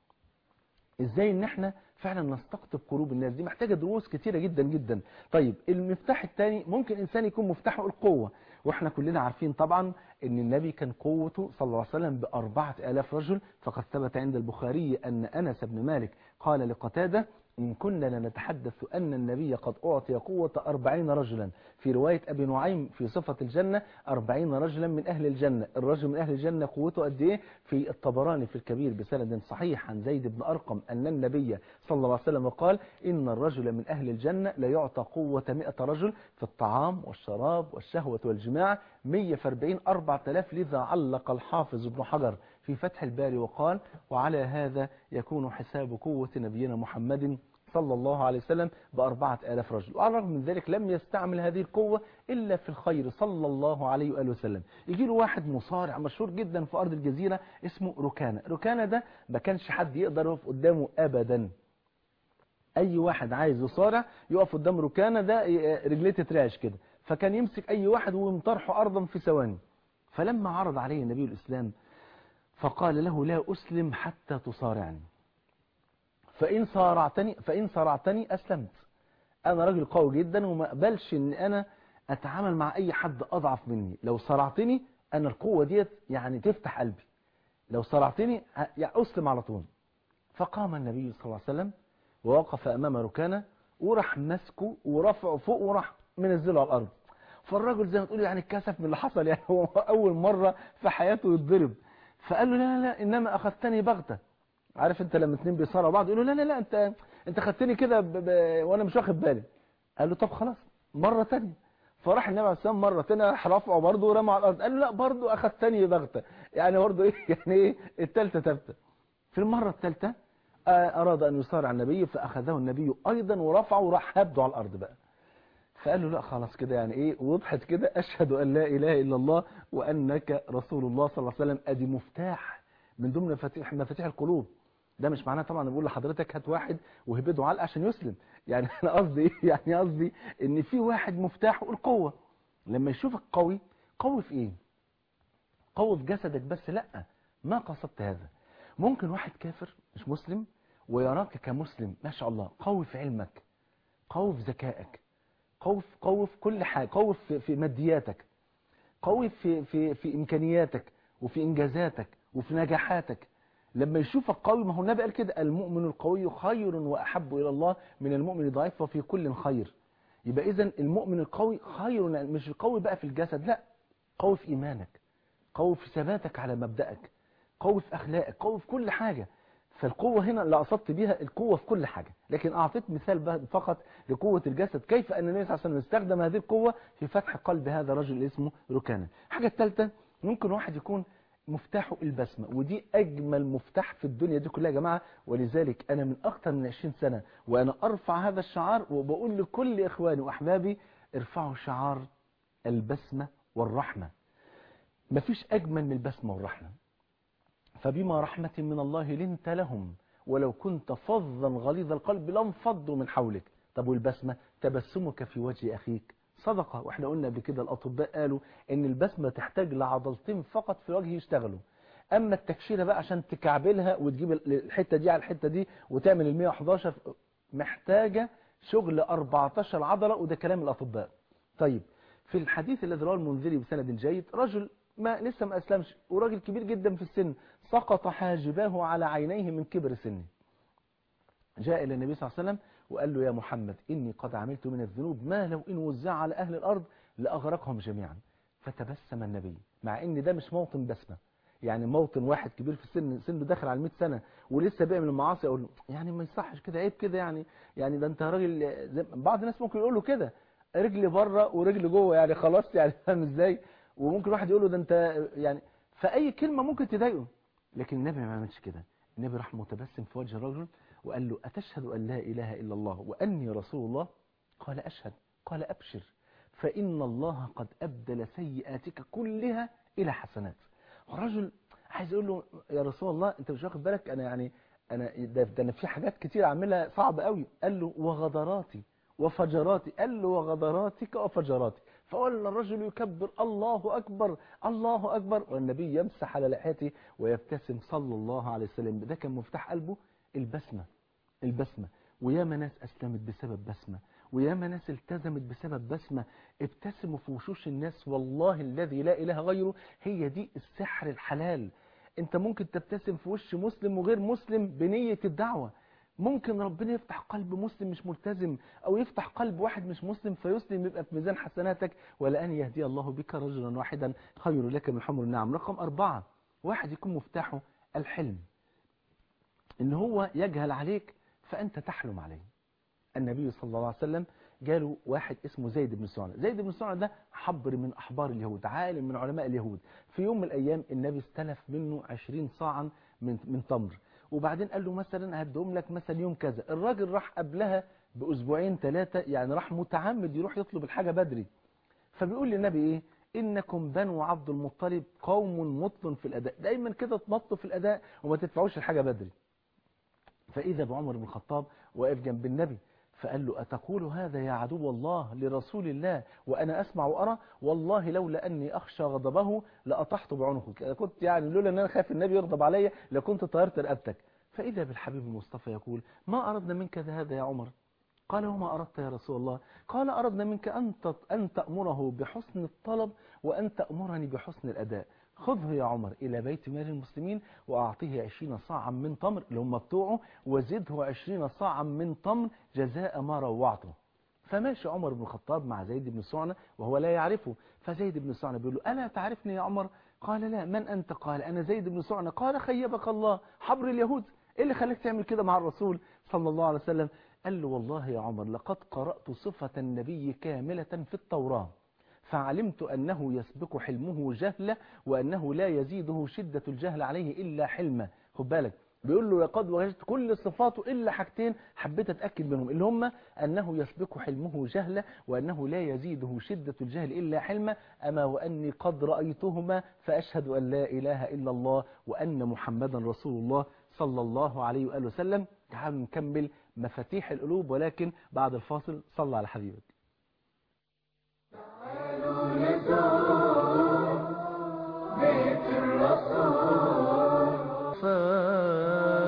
Speaker 3: ازاي ان احنا فعلا نستقطب قلوب الناس دي محتاجة دروس كتيرة جدا جدا طيب المفتاح الثاني ممكن انسان يكون مفتاحه القوة واحنا كلنا عارفين طبعا ان النبي كان قوته صلى الله عليه وسلم بأربعة آلاف رجل فقد ثبت عند البخاري أن أنس بن مالك قال لقتادة إن كنا لنتحدث أن النبي قد أعطي قوة أربعين رجلا في رواية أبي نعيم في صفة الجنة أربعين رجلا من أهل الجنة الرجل من أهل الجنة قوته قد إيه في الطبراني في الكبير بسند صحيح عن زيد بن أرقم أن النبي صلى الله عليه وسلم قال إن الرجل من أهل الجنة لا يعطى قوة مئة رجل في الطعام والشراب والشهوة والجماع مية فاربعين أربعة آلاف لذا علق الحافظ ابن حجر في فتح الباري وقال وعلى هذا يكون حساب قوة نبينا محمد صلى الله عليه وسلم بأربعة آلاف رجل وعلى الرغم من ذلك لم يستعمل هذه القوة إلا في الخير صلى الله عليه وآله وسلم يجي له واحد مصارع مشهور جدا في أرض الجزيرة اسمه ركانة ركانة ده ما كانش حد يقدر يقف قدامه أبدا أي واحد عايز يصارع يقف قدام ركانة ده رجليه تتراش كده فكان يمسك أي واحد ويمطرحه أرضا في ثواني فلما عرض عليه النبي الإسلام فقال له لا أسلم حتى تصارعني فإن صارعتني فإن صارعتني أسلمت أنا راجل قوي جدا وما أقبلش إن أنا أتعامل مع أي حد أضعف مني لو صارعتني أنا القوة ديت يعني تفتح قلبي لو صارعتني يعني أسلم على طول فقام النبي صلى الله عليه وسلم ووقف أمام ركانة وراح ماسكه ورفعه فوق وراح منزله على الارض فالراجل زي ما تقول يعني اتكسف من اللي حصل يعني هو اول مره في حياته يتضرب فقال له لا لا لا انما اخذتني بغته عارف انت لما اتنين بيصارعوا بعض يقولوا لا لا لا انت انت خدتني كده ب... ب... وانا مش واخد بالي قال له طب خلاص مره ثانيه فراح النبي عليه السلام مره ثانيه راح رفعه برضه ورمى على الارض قال له لا برضه اخذتني بغته يعني برضه ايه يعني ايه الثالثه ثابته في المره الثالثه اراد ان يصارع النبي فاخذه النبي ايضا ورفعه وراح هبده على الارض بقى فقال له لا خلاص كده يعني ايه وضحت كده اشهد ان لا اله الا الله وانك رسول الله صلى الله عليه وسلم ادي مفتاح من ضمن مفاتيح مفاتيح القلوب ده مش معناه طبعا بقول لحضرتك هات واحد وهبده علقه عشان يسلم يعني انا قصدي ايه يعني قصدي ان في واحد مفتاحه القوه لما يشوفك قوي قوي في ايه قوي في جسدك بس لا ما قصدت هذا ممكن واحد كافر مش مسلم ويراك كمسلم ما شاء الله قوي في علمك قوي في ذكائك قوي في قوي في كل حاجه قوي في, في مادياتك قوي في في في امكانياتك وفي انجازاتك وفي نجاحاتك لما يشوفك قوي ما هو النبي قال كده المؤمن القوي خير واحب الى الله من المؤمن الضعيف وفي كل خير يبقى اذا المؤمن القوي خير مش القوي بقى في الجسد لا قوي في ايمانك قوي في ثباتك على مبدأك قوي في اخلاقك قوي في كل حاجه فالقوة هنا اللي قصدت بيها القوة في كل حاجة لكن أعطيت مثال فقط لقوة الجسد كيف أن النبي صلى الله عليه وسلم استخدم هذه القوة في فتح قلب هذا الرجل اللي اسمه ركانة الحاجة الثالثة ممكن واحد يكون مفتاحه البسمة ودي أجمل مفتاح في الدنيا دي كلها يا جماعة ولذلك أنا من أكثر من 20 سنة وأنا أرفع هذا الشعار وبقول لكل إخواني وأحبابي ارفعوا شعار البسمة والرحمة مفيش أجمل من البسمة والرحمة فبما رحمة من الله لنت لهم ولو كنت فظا غليظ القلب لانفضوا من حولك طب والبسمة تبسمك في وجه أخيك صدقة واحنا قلنا قبل كده الأطباء قالوا ان البسمة تحتاج لعضلتين فقط في الوجه يشتغلوا أما التكشيرة بقى عشان تكعبلها وتجيب الحتة دي على الحتة دي وتعمل ال 111 محتاجة شغل 14 عضلة وده كلام الأطباء طيب في الحديث الذي رواه المنذري بسند جيد رجل ما لسه ما أسلمش وراجل كبير جدا في السن سقط حاجباه على عينيه من كبر سنه جاء إلى النبي صلى الله عليه وسلم وقال له يا محمد إني قد عملت من الذنوب ما لو إن وزع على أهل الأرض لأغرقهم جميعا فتبسم النبي مع إن ده مش موطن بسمة يعني موطن واحد كبير في السن سنه داخل على 100 سنة ولسه بيعمل المعاصي أقول له يعني ما يصحش كده عيب كده يعني يعني ده أنت راجل زي بعض الناس ممكن يقول له كده رجلي بره ورجلي جوه يعني خلاص يعني فاهم ازاي وممكن واحد يقول له ده انت يعني فأي كلمة ممكن تضايقه لكن النبي ما عملش كده النبي راح متبسم في وجه الرجل وقال له أتشهد أن لا إله إلا الله وأني رسول الله قال أشهد قال أبشر فإن الله قد أبدل سيئاتك كلها إلى حسنات الرجل عايز يقول له يا رسول الله أنت مش واخد بالك أنا يعني أنا ده, ده أنا في حاجات كتير أعملها صعبة قوي قال له وغدراتي وفجراتي قال له وغدراتك وفجراتي فقال الرجل يكبر الله أكبر الله أكبر والنبي يمسح على لحيته ويبتسم صلى الله عليه وسلم ده كان مفتاح قلبه البسمة البسمة وياما ناس أسلمت بسبب بسمة وياما ناس التزمت بسبب بسمة ابتسموا في وشوش الناس والله الذي لا إله غيره هي دي السحر الحلال انت ممكن تبتسم في وش مسلم وغير مسلم بنية الدعوة ممكن ربنا يفتح قلب مسلم مش ملتزم او يفتح قلب واحد مش مسلم فيسلم يبقى في ميزان حسناتك ولأن يهدي الله بك رجلا واحدا خير لك من حمر النعم رقم أربعة واحد يكون مفتاحه الحلم ان هو يجهل عليك فأنت تحلم عليه النبي صلى الله عليه وسلم جاله واحد اسمه زيد بن سعنة زيد بن سعنة ده حبر من أحبار اليهود عالم من علماء اليهود في يوم من الأيام النبي استلف منه عشرين صاعا من, من تمر وبعدين قال له مثلا هدهم لك مثلا يوم كذا الراجل راح قبلها بأسبوعين ثلاثة يعني راح متعمد يروح يطلب الحاجة بدري فبيقول للنبي ايه انكم بنو عبد المطلب قوم مطل في الاداء دايما كده تمطوا في الاداء وما تدفعوش الحاجة بدري فاذا بعمر بن الخطاب واقف جنب النبي فقال له أتقول هذا يا عدو الله لرسول الله وأنا أسمع وأرى والله لولا أني أخشى غضبه لأطحت بعنقك كنت يعني لولا أن أنا خايف النبي يغضب علي لكنت طيرت رقبتك فإذا بالحبيب المصطفى يقول ما أردنا منك هذا يا عمر قال وما أردت يا رسول الله قال أردنا منك أن أن تأمره بحسن الطلب وأن تأمرني بحسن الأداء خذه يا عمر إلى بيت مال المسلمين وأعطيه عشرين صاعا من تمر اللي هم بتوعه وزده عشرين صاعا من تمر جزاء ما روعته فماشي عمر بن الخطاب مع زيد بن سعنة وهو لا يعرفه فزيد بن سعنة بيقول له ألا تعرفني يا عمر قال لا من أنت قال أنا زيد بن سعنة قال خيبك الله حبر اليهود إيه اللي خلاك تعمل كده مع الرسول صلى الله عليه وسلم قال له والله يا عمر لقد قرأت صفة النبي كاملة في التوراة فعلمت أنه يسبق حلمه جهلة وأنه لا يزيده شدة الجهل عليه إلا حلمه خد بالك بيقول له لقد وجدت كل صفاته إلا حاجتين حبيت أتأكد منهم اللي هم أنه يسبق حلمه جهلة وأنه لا يزيده شدة الجهل إلا حلمه أما وأني قد رأيتهما فأشهد أن لا إله إلا الله وأن محمدا رسول الله صلى الله عليه وآله وسلم تعالوا نكمل مفاتيح القلوب ولكن بعد الفاصل صلى على حبيبك
Speaker 2: تعالوا نزور بيت الرسول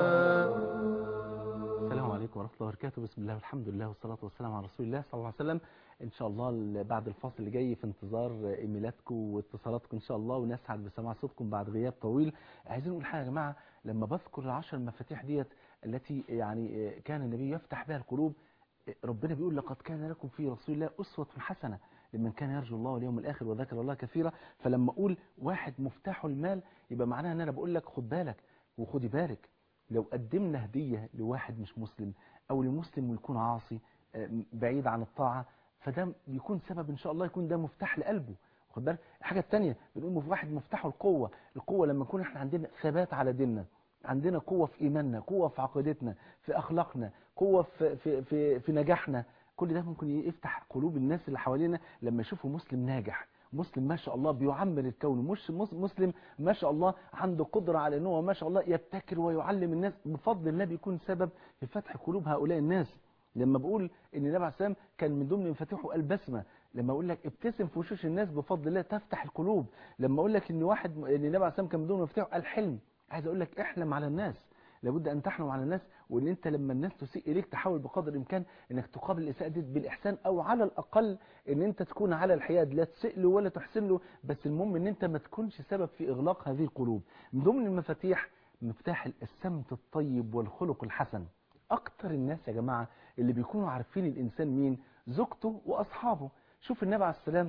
Speaker 3: السلام عليكم ورحمة الله وبركاته بسم الله والحمد لله والصلاة والسلام على رسول الله صلى الله عليه وسلم إن شاء الله ال- بعد الفاصل اللي جاي في انتظار إيميلاتكم واتصالاتكم إن شاء الله ونسعد بسماع صوتكم بعد غياب طويل عايزين نقول حاجة يا جماعة لما بذكر العشر المفاتيح ديت التي يعني كان النبي يفتح بها القلوب ربنا بيقول لقد كان لكم في رسول الله أسوة حسنة لمن كان يرجو الله واليوم الآخر وذكر الله كثيرا فلما أقول واحد مفتاح المال يبقى معناها أن أنا بقول لك خد بالك وخدي بالك لو قدمنا هدية لواحد مش مسلم أو لمسلم ويكون عاصي آه، بعيد عن الطاعة فده بيكون سبب إن شاء الله يكون ده مفتاح لقلبه خد بالك الحاجة التانية بنقول مف- واحد مفتاحه القوة القوة لما نكون احنا عندنا ثبات على ديننا عندنا قوة في إيماننا قوة في عقيدتنا في أخلاقنا قوة في, في, في, في نجاحنا كل ده ممكن يفتح قلوب الناس اللي حوالينا لما يشوفوا مسلم ناجح مسلم ما شاء الله بيعمر الكون مش مس- مسلم ما شاء الله عنده قدرة على أنه ما شاء الله يبتكر ويعلم الناس بفضل الله بيكون سبب في فتح قلوب هؤلاء الناس لما بقول ان النبي عليه السلام كان من ضمن مفاتيحه البسمه لما اقول لك ابتسم في وشوش الناس بفضل الله تفتح القلوب لما اقول لك ان واحد ان النبي عليه السلام كان من ضمن مفاتيحه الحلم عايز اقول لك احلم على الناس لابد ان تحلم على الناس وان انت لما الناس تسيء اليك تحاول بقدر الامكان انك تقابل الاساءه دي بالاحسان او على الاقل ان انت تكون على الحياد لا تسيء له ولا تحسن له بس المهم ان انت ما تكونش سبب في اغلاق هذه القلوب من ضمن المفاتيح مفتاح السمت الطيب والخلق الحسن اكتر الناس يا جماعه اللي بيكونوا عارفين الانسان مين زوجته واصحابه شوف النبي عليه السلام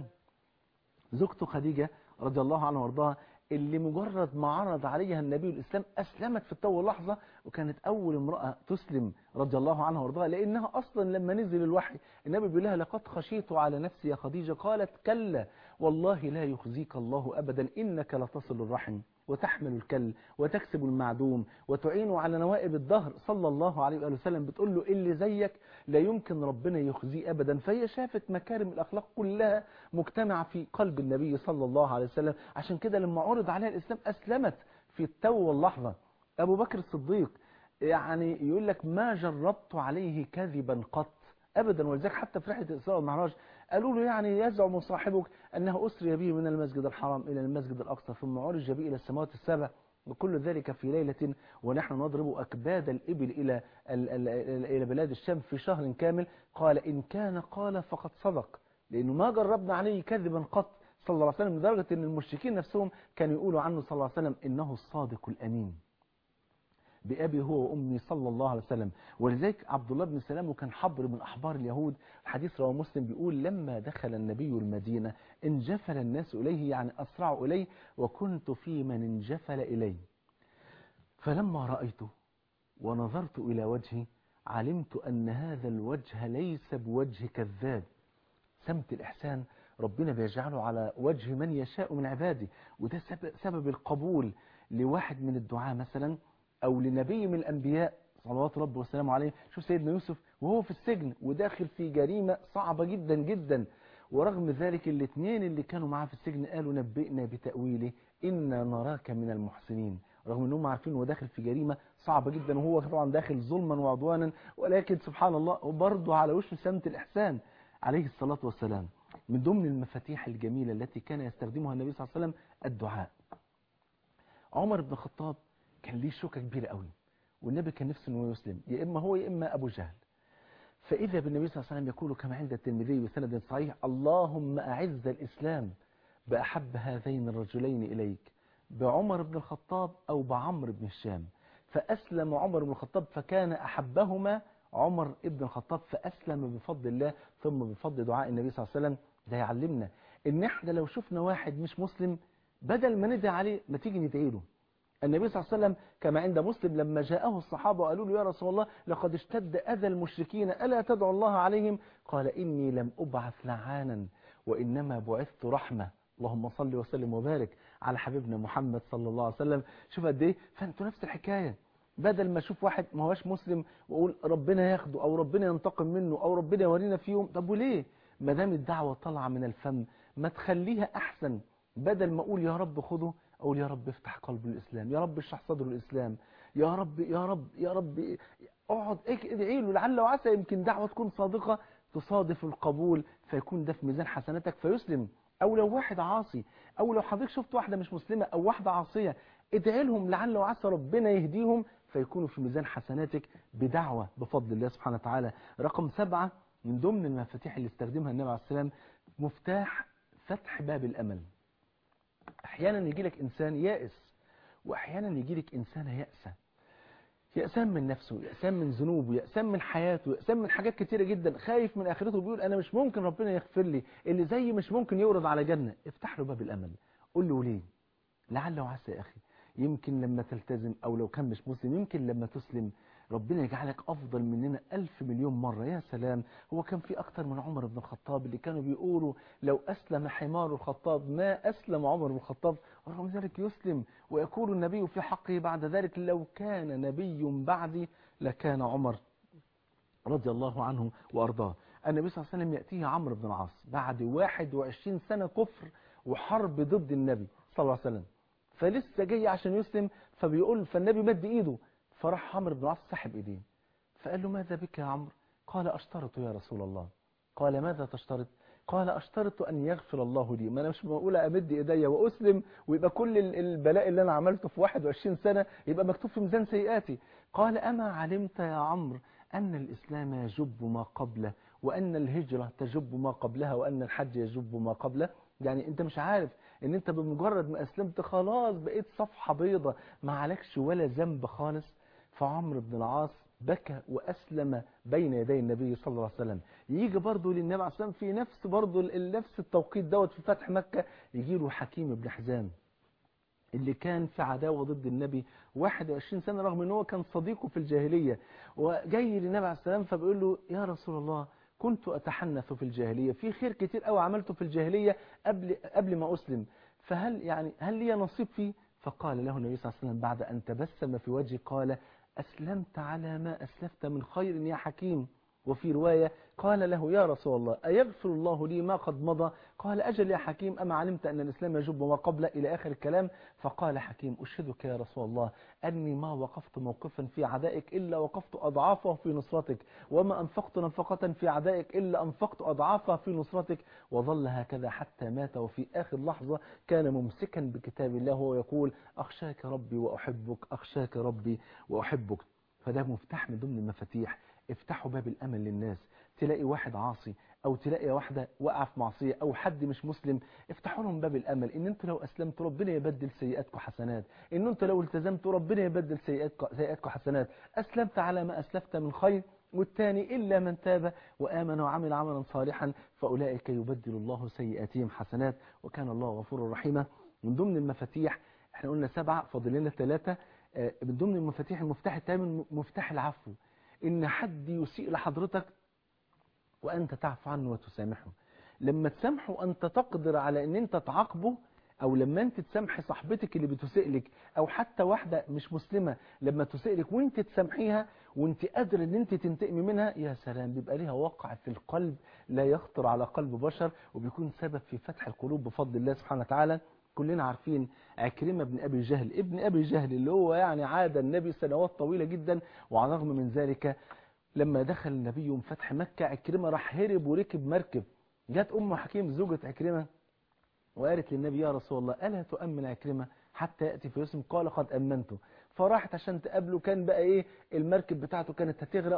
Speaker 3: زوجته خديجة رضي الله عنها وارضاها اللي مجرد ما عرض عليها النبي الإسلام أسلمت في التو لحظة وكانت أول امرأة تسلم رضي الله عنها وارضاها لأنها أصلا لما نزل الوحي النبي بيقول لها لقد خشيت على نفسي يا خديجة قالت كلا والله لا يخزيك الله أبدا إنك لتصل الرحم وتحمل الكل وتكسب المعدوم وتعين على نوائب الدهر صلى الله عليه وآله وسلم بتقول له اللي زيك لا يمكن ربنا يخزيه أبدا فهي شافت مكارم الأخلاق كلها مجتمعة في قلب النبي صلى الله عليه وسلم عشان كده لما عرض عليها الإسلام أسلمت في التو واللحظة أبو بكر الصديق يعني يقول لك ما جربت عليه كذبا قط أبدا ولذلك حتى في رحلة الإسراء والمعراج قالوا له يعني يزعم صاحبك أنه أسري به من المسجد الحرام إلى المسجد الأقصى ثم عرج به إلى السماوات السبع وكل ذلك في ليلة ونحن نضرب أكباد الإبل إلى ال- ال- ال- إلى بلاد الشام في شهر كامل قال إن كان قال فقد صدق لأنه ما جربنا عليه كذبا قط صلى الله عليه وسلم لدرجة أن المشركين نفسهم كانوا يقولوا عنه صلى الله عليه وسلم إنه الصادق الأمين بأبي هو وأمي صلى الله عليه وسلم ولذلك عبد الله بن سلام وكان حبر من أحبار اليهود الحديث رواه مسلم بيقول لما دخل النبي المدينة انجفل الناس إليه يعني أسرعوا إليه وكنت في من انجفل إليه فلما رأيته ونظرت إلى وجهه علمت أن هذا الوجه ليس بوجه كذاب سمت الإحسان ربنا بيجعله على وجه من يشاء من عباده وده سبب, سبب القبول لواحد من الدعاء مثلا أو لنبي من الأنبياء صلوات ربه وسلامه عليه شوف سيدنا يوسف وهو في السجن وداخل في جريمة صعبة جدا جدا ورغم ذلك الاثنين اللي كانوا معاه في السجن قالوا نبئنا بتأويله إنا نراك من المحسنين رغم انهم عارفين انه داخل في جريمه صعبه جدا وهو طبعا داخل ظلما وعدوانا ولكن سبحان الله برضه على وشه سمة الاحسان عليه الصلاه والسلام من ضمن المفاتيح الجميله التي كان يستخدمها النبي صلى الله عليه وسلم الدعاء عمر بن الخطاب كان ليه شوكه كبيره قوي والنبي كان نفسه انه يسلم يا اما هو يا اما ابو جهل فاذا بالنبي صلى الله عليه وسلم يقول كما عند الترمذي بسند صحيح اللهم اعز الاسلام باحب هذين الرجلين اليك بعمر بن الخطاب أو بعمر بن الشام فأسلم عمر بن الخطاب فكان أحبهما عمر بن الخطاب فأسلم بفضل الله ثم بفضل دعاء النبي صلى الله عليه وسلم ده يعلمنا إن إحنا لو شفنا واحد مش مسلم بدل ما ندعي عليه ما تيجي ندعي له النبي صلى الله عليه وسلم كما عند مسلم لما جاءه الصحابة وقالوا له يا رسول الله لقد اشتد أذى المشركين ألا تدعو الله عليهم قال إني لم أبعث لعانا وإنما بعثت رحمة اللهم صل وسلم وبارك على حبيبنا محمد صلى الله عليه وسلم شوف قد ايه فانتوا نفس الحكايه بدل ما اشوف واحد ما هوش مسلم واقول ربنا ياخده او ربنا ينتقم منه او ربنا يورينا فيهم طب وليه ما دام الدعوه طالعه من الفم ما تخليها احسن بدل ما اقول يا رب خده اقول يا رب افتح قلبه الاسلام يا رب اشرح صدره الاسلام يا رب يا رب يا رب اقعد ادعي له لعل وعسى يمكن دعوه تكون صادقه تصادف القبول فيكون ده في ميزان حسناتك فيسلم او لو واحد عاصي او لو حضرتك شفت واحده مش مسلمه او واحده عاصيه ادعي لهم لعل وعسى ربنا يهديهم فيكونوا في ميزان حسناتك بدعوه بفضل الله سبحانه وتعالى رقم سبعة من ضمن المفاتيح اللي استخدمها النبي عليه السلام مفتاح فتح باب الامل احيانا يجي لك انسان يائس واحيانا يجي لك انسانه يائسه يأسان من نفسه يأسان من ذنوبه يأسان من حياته يأسان من حاجات كتيرة جدا خايف من آخرته بيقول أنا مش ممكن ربنا يغفر لي اللي زي مش ممكن يورد على جنة افتح له باب الأمل قول له ليه لعل وعسى يا أخي يمكن لما تلتزم أو لو كان مش مسلم يمكن لما تسلم ربنا يجعلك أفضل مننا ألف مليون مرة يا سلام هو كان في أكتر من عمر بن الخطاب اللي كانوا بيقولوا لو أسلم حمار الخطاب ما أسلم عمر بن الخطاب ورغم ذلك يسلم ويقول النبي في حقه بعد ذلك لو كان نبي بعدي لكان عمر رضي الله عنه وأرضاه النبي صلى الله عليه وسلم يأتيه عمرو بن العاص بعد 21 سنة كفر وحرب ضد النبي صلى الله عليه وسلم فلسه جاي عشان يسلم فبيقول فالنبي مد ايده فراح عمرو بن العاص سحب ايديه فقال له ماذا بك يا عمرو قال اشترط يا رسول الله قال ماذا تشترط قال اشترط ان يغفر الله لي ما انا مش معقول امد ايديا واسلم ويبقى كل البلاء اللي انا عملته في 21 سنه يبقى مكتوب في ميزان سيئاتي قال اما علمت يا عمرو ان الاسلام يجب ما قبله وان الهجره تجب ما قبلها وان الحج يجب ما قبله يعني انت مش عارف ان انت بمجرد ما اسلمت خلاص بقيت صفحه بيضة ما عليكش ولا ذنب خالص فعمرو بن العاص بكى وأسلم بين يدي النبي صلى الله عليه وسلم يجي برضه للنبي عليه الصلاة والسلام في نفس برضه نفس التوقيت دوت في فتح مكة يجي له حكيم بن حزام اللي كان في عداوة ضد النبي 21 سنة رغم ان هو كان صديقه في الجاهلية وجاي للنبي عليه السلام فبيقول له يا رسول الله كنت أتحنث في الجاهلية في خير كتير قوي عملته في الجاهلية قبل قبل ما أسلم فهل يعني هل لي نصيب فيه فقال له النبي صلى الله عليه وسلم بعد أن تبسم في وجهه قال أسلمت على ما أسلفت من خير يا حكيم وفي رواية قال له يا رسول الله أيغفر الله لي ما قد مضى قال أجل يا حكيم أما علمت أن الإسلام يجب ما قبله إلى آخر الكلام فقال حكيم أشهدك يا رسول الله أني ما وقفت موقفا في عدائك إلا وقفت أضعافه في نصرتك وما أنفقت نفقة في عدائك إلا أنفقت أضعافها في نصرتك وظل هكذا حتى مات وفي آخر لحظة كان ممسكا بكتاب الله وهو يقول أخشاك ربي وأحبك أخشاك ربي وأحبك فده مفتاح من ضمن المفاتيح افتحوا باب الأمل للناس تلاقي واحد عاصي او تلاقي واحدة واقعه في معصية او حد مش مسلم افتحوا لهم باب الامل ان انتوا لو اسلمتوا ربنا يبدل سيئاتكم حسنات ان انتوا لو التزمتوا ربنا يبدل سيئاتكم سيئاتكم حسنات اسلمت على ما اسلفت من خير والثاني إلا من تاب وآمن وعمل عملا صالحا فأولئك يبدل الله سيئاتهم حسنات وكان الله غفورا رحيما من ضمن المفاتيح احنا قلنا سبعة فاضل لنا ثلاثة من ضمن المفاتيح المفتاح الثامن مفتاح العفو ان حد يسيء لحضرتك وانت تعفو عنه وتسامحه لما تسامحه انت تقدر على ان انت تعاقبه او لما انت تسامحي صاحبتك اللي بتسيء لك او حتى واحدة مش مسلمة لما تسيء لك وانت تسامحيها وانت قادر ان انت تنتقمي منها يا سلام بيبقى ليها وقع في القلب لا يخطر على قلب بشر وبيكون سبب في فتح القلوب بفضل الله سبحانه وتعالى كلنا عارفين عكرمة بن أبي جهل ابن أبي جهل اللي هو يعني عاد النبي سنوات طويلة جدا وعلى الرغم من ذلك لما دخل النبي يوم فتح مكة عكرمة راح هرب وركب مركب جت أم حكيم زوجة عكرمة وقالت للنبي يا رسول الله ألا تؤمن عكرمة حتى يأتي في يوسف قال قد أمنته فراحت عشان تقابله كان بقى ايه المركب بتاعته كانت هتغرق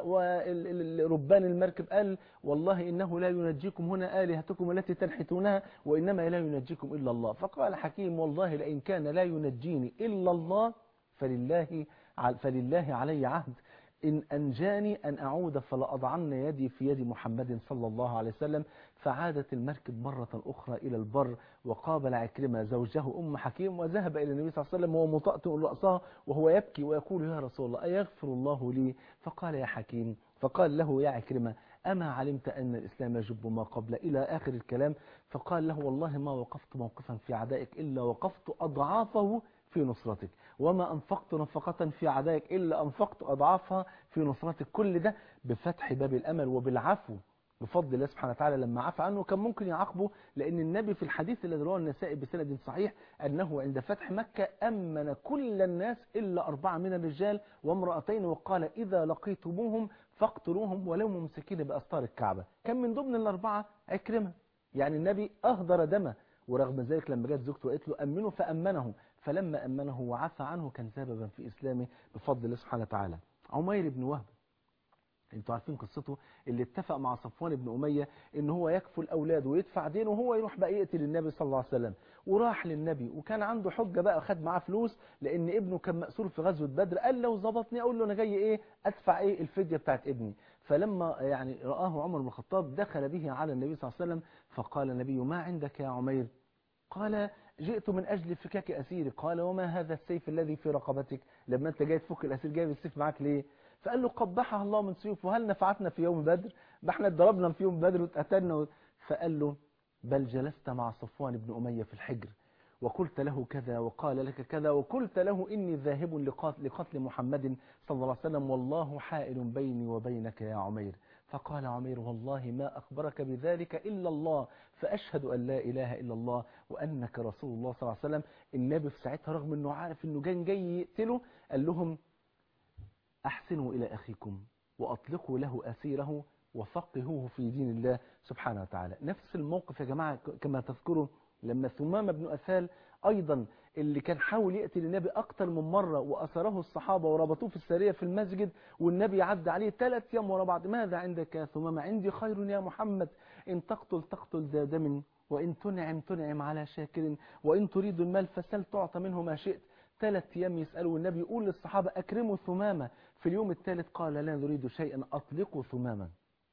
Speaker 3: وربان المركب قال والله إنه لا ينجيكم هنا آلهتكم التي تنحتونها وإنما لا ينجيكم إلا الله فقال حكيم والله لئن كان لا ينجيني إلا الله فلله فلله علي عهد إن أنجاني أن أعود فلأضعن يدي في يد محمد صلى الله عليه وسلم فعادت المركب مرة أخرى إلى البر وقابل عكرمة زوجه أم حكيم وذهب إلى النبي صلى الله عليه وسلم وهو مطأطئ رأسه وهو يبكي ويقول يا رسول الله أيغفر الله لي فقال يا حكيم فقال له يا عكرمة أما علمت أن الإسلام يجب ما قبل إلى آخر الكلام فقال له والله ما وقفت موقفا في عدائك إلا وقفت أضعافه في نصرتك وما أنفقت نفقة في عدائك إلا أنفقت أضعافها في نصرتك كل ده بفتح باب الأمل وبالعفو بفضل الله سبحانه وتعالى لما عفى عنه كان ممكن يعاقبه لأن النبي في الحديث الذي رواه النسائي بسند صحيح أنه عند فتح مكة أمن كل الناس إلا أربعة من الرجال وامرأتين وقال إذا لقيتموهم فاقتلوهم ولو ممسكين بأستار الكعبة كان من ضمن الأربعة عكرمة يعني النبي أهدر دمه ورغم ذلك لما جت زوجته وقالت له أمنه فأمنه فلما أمنه وعفى عنه كان سببا في إسلامه بفضل الله سبحانه وتعالى عمير بن وهب انتوا عارفين قصته اللي اتفق مع صفوان بن أمية ان هو يكفل أولاده ويدفع دينه وهو يروح بقى يقتل النبي صلى الله عليه وسلم وراح للنبي وكان عنده حجة بقى خد معاه فلوس لأن ابنه كان مأسور في غزوة بدر قال لو ظبطني أقول له أنا جاي إيه أدفع إيه الفدية بتاعت ابني فلما يعني رآه عمر بن الخطاب دخل به على النبي صلى الله عليه وسلم فقال النبي ما عندك يا عمير قال جئت من أجل فكاك أسيري قال وما هذا السيف الذي في رقبتك لما أنت جاي تفك الأسير جايب السيف معاك ليه فقال له قبحها الله من سيوف وهل نفعتنا في يوم بدر ده احنا اتضربنا في يوم بدر واتقتلنا و... فقال له بل جلست مع صفوان بن أمية في الحجر وقلت له كذا وقال لك كذا وقلت له إني ذاهب لقتل, لقتل محمد صلى الله عليه وسلم والله حائل بيني وبينك يا عمير فقال عمير والله ما أخبرك بذلك إلا الله فأشهد أن لا إله إلا الله وأنك رسول الله صلى الله عليه وسلم النبي في ساعتها رغم أنه عارف أنه كان جاي يقتله قال لهم أحسنوا إلى أخيكم وأطلقوا له أسيره وفقهوه في دين الله سبحانه وتعالى نفس الموقف يا جماعة كما تذكروا لما ثمامة بن أثال أيضا اللي كان حاول يقتل النبي أكتر من مرة وأسره الصحابة وربطوه في السرية في المسجد والنبي عدى عليه ثلاث أيام ورا بعض ماذا عندك يا ثمامة عندي خير يا محمد إن تقتل تقتل ذا دم وإن تنعم تنعم على شاكر وإن تريد المال فسل تعطى منه ما شئت ثلاث أيام يسألوا النبي يقول للصحابة أكرموا ثمامة في اليوم الثالث قال لا نريد شيئا أطلقوا ثماما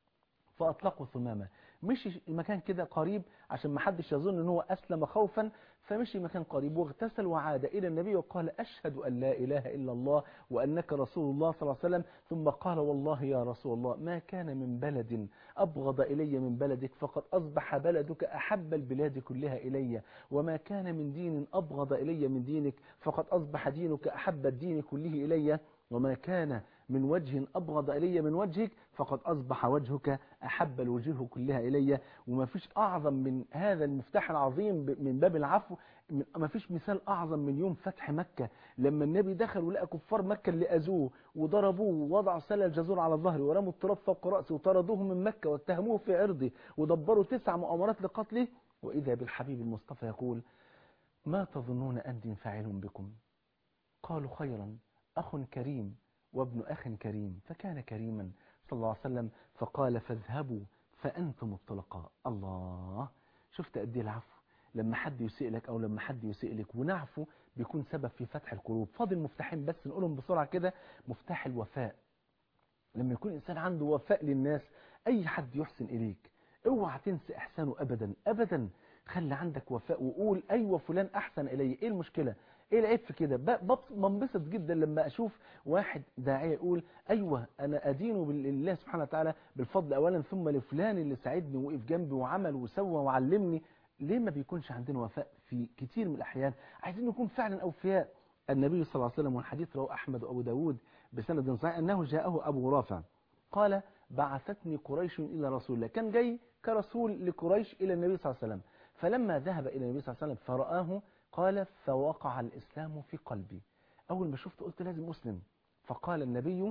Speaker 3: فأطلقوا ثمامة مشي مكان كده قريب عشان ما حدش يظن ان هو أسلم خوفا فمشي مكان قريب واغتسل وعاد إلى النبي وقال أشهد أن لا إله إلا الله وأنك رسول الله صلى الله عليه وسلم ثم قال والله يا رسول الله ما كان من بلد أبغض إلي من بلدك فقد أصبح بلدك أحب البلاد كلها إلي وما كان من دين أبغض إلي من دينك فقد أصبح دينك أحب الدين كله إلي وما كان من وجه أبغض إلي من وجهك فقد أصبح وجهك أحب الوجوه كلها إلي وما فيش أعظم من هذا المفتاح العظيم من باب العفو ما فيش مثال أعظم من يوم فتح مكة لما النبي دخل ولقى كفار مكة اللي أذوه وضربوه ووضعوا سلة الجزور على ظهره ورموا التراب فوق رأسه وطردوه من مكة واتهموه في عرضه ودبروا تسع مؤامرات لقتله وإذا بالحبيب المصطفى يقول ما تظنون أني فاعل بكم قالوا خيرا أخ كريم وابن أخ كريم فكان كريما صلى الله عليه وسلم فقال فاذهبوا فأنتم الطلقاء الله شفت قد ايه العفو لما حد يسيء لك أو لما حد يسيء لك ونعفو بيكون سبب في فتح القلوب فاضل مفتاحين بس نقولهم بسرعة كده مفتاح الوفاء لما يكون إنسان عنده وفاء للناس أي حد يحسن إليك اوعى تنسى إحسانه أبدا أبدا خلي عندك وفاء وقول أيوة فلان أحسن إلي إيه المشكلة ايه العيب في كده بنبسط جدا لما اشوف واحد داعية يقول ايوه انا ادينه بالله سبحانه وتعالى بالفضل اولا ثم لفلان اللي ساعدني وقف جنبي وعمل وسوى وعلمني ليه ما بيكونش عندنا وفاء في كتير من الاحيان عايزين نكون فعلا اوفياء النبي صلى الله عليه وسلم والحديث رواه احمد وابو داود بسند صحيح انه جاءه ابو رافع قال بعثتني قريش الى رسول الله كان جاي كرسول لقريش الى النبي صلى الله عليه وسلم فلما ذهب الى النبي صلى الله عليه وسلم فرآه قال فوقع الإسلام في قلبي أول ما شفت قلت لازم أسلم فقال النبي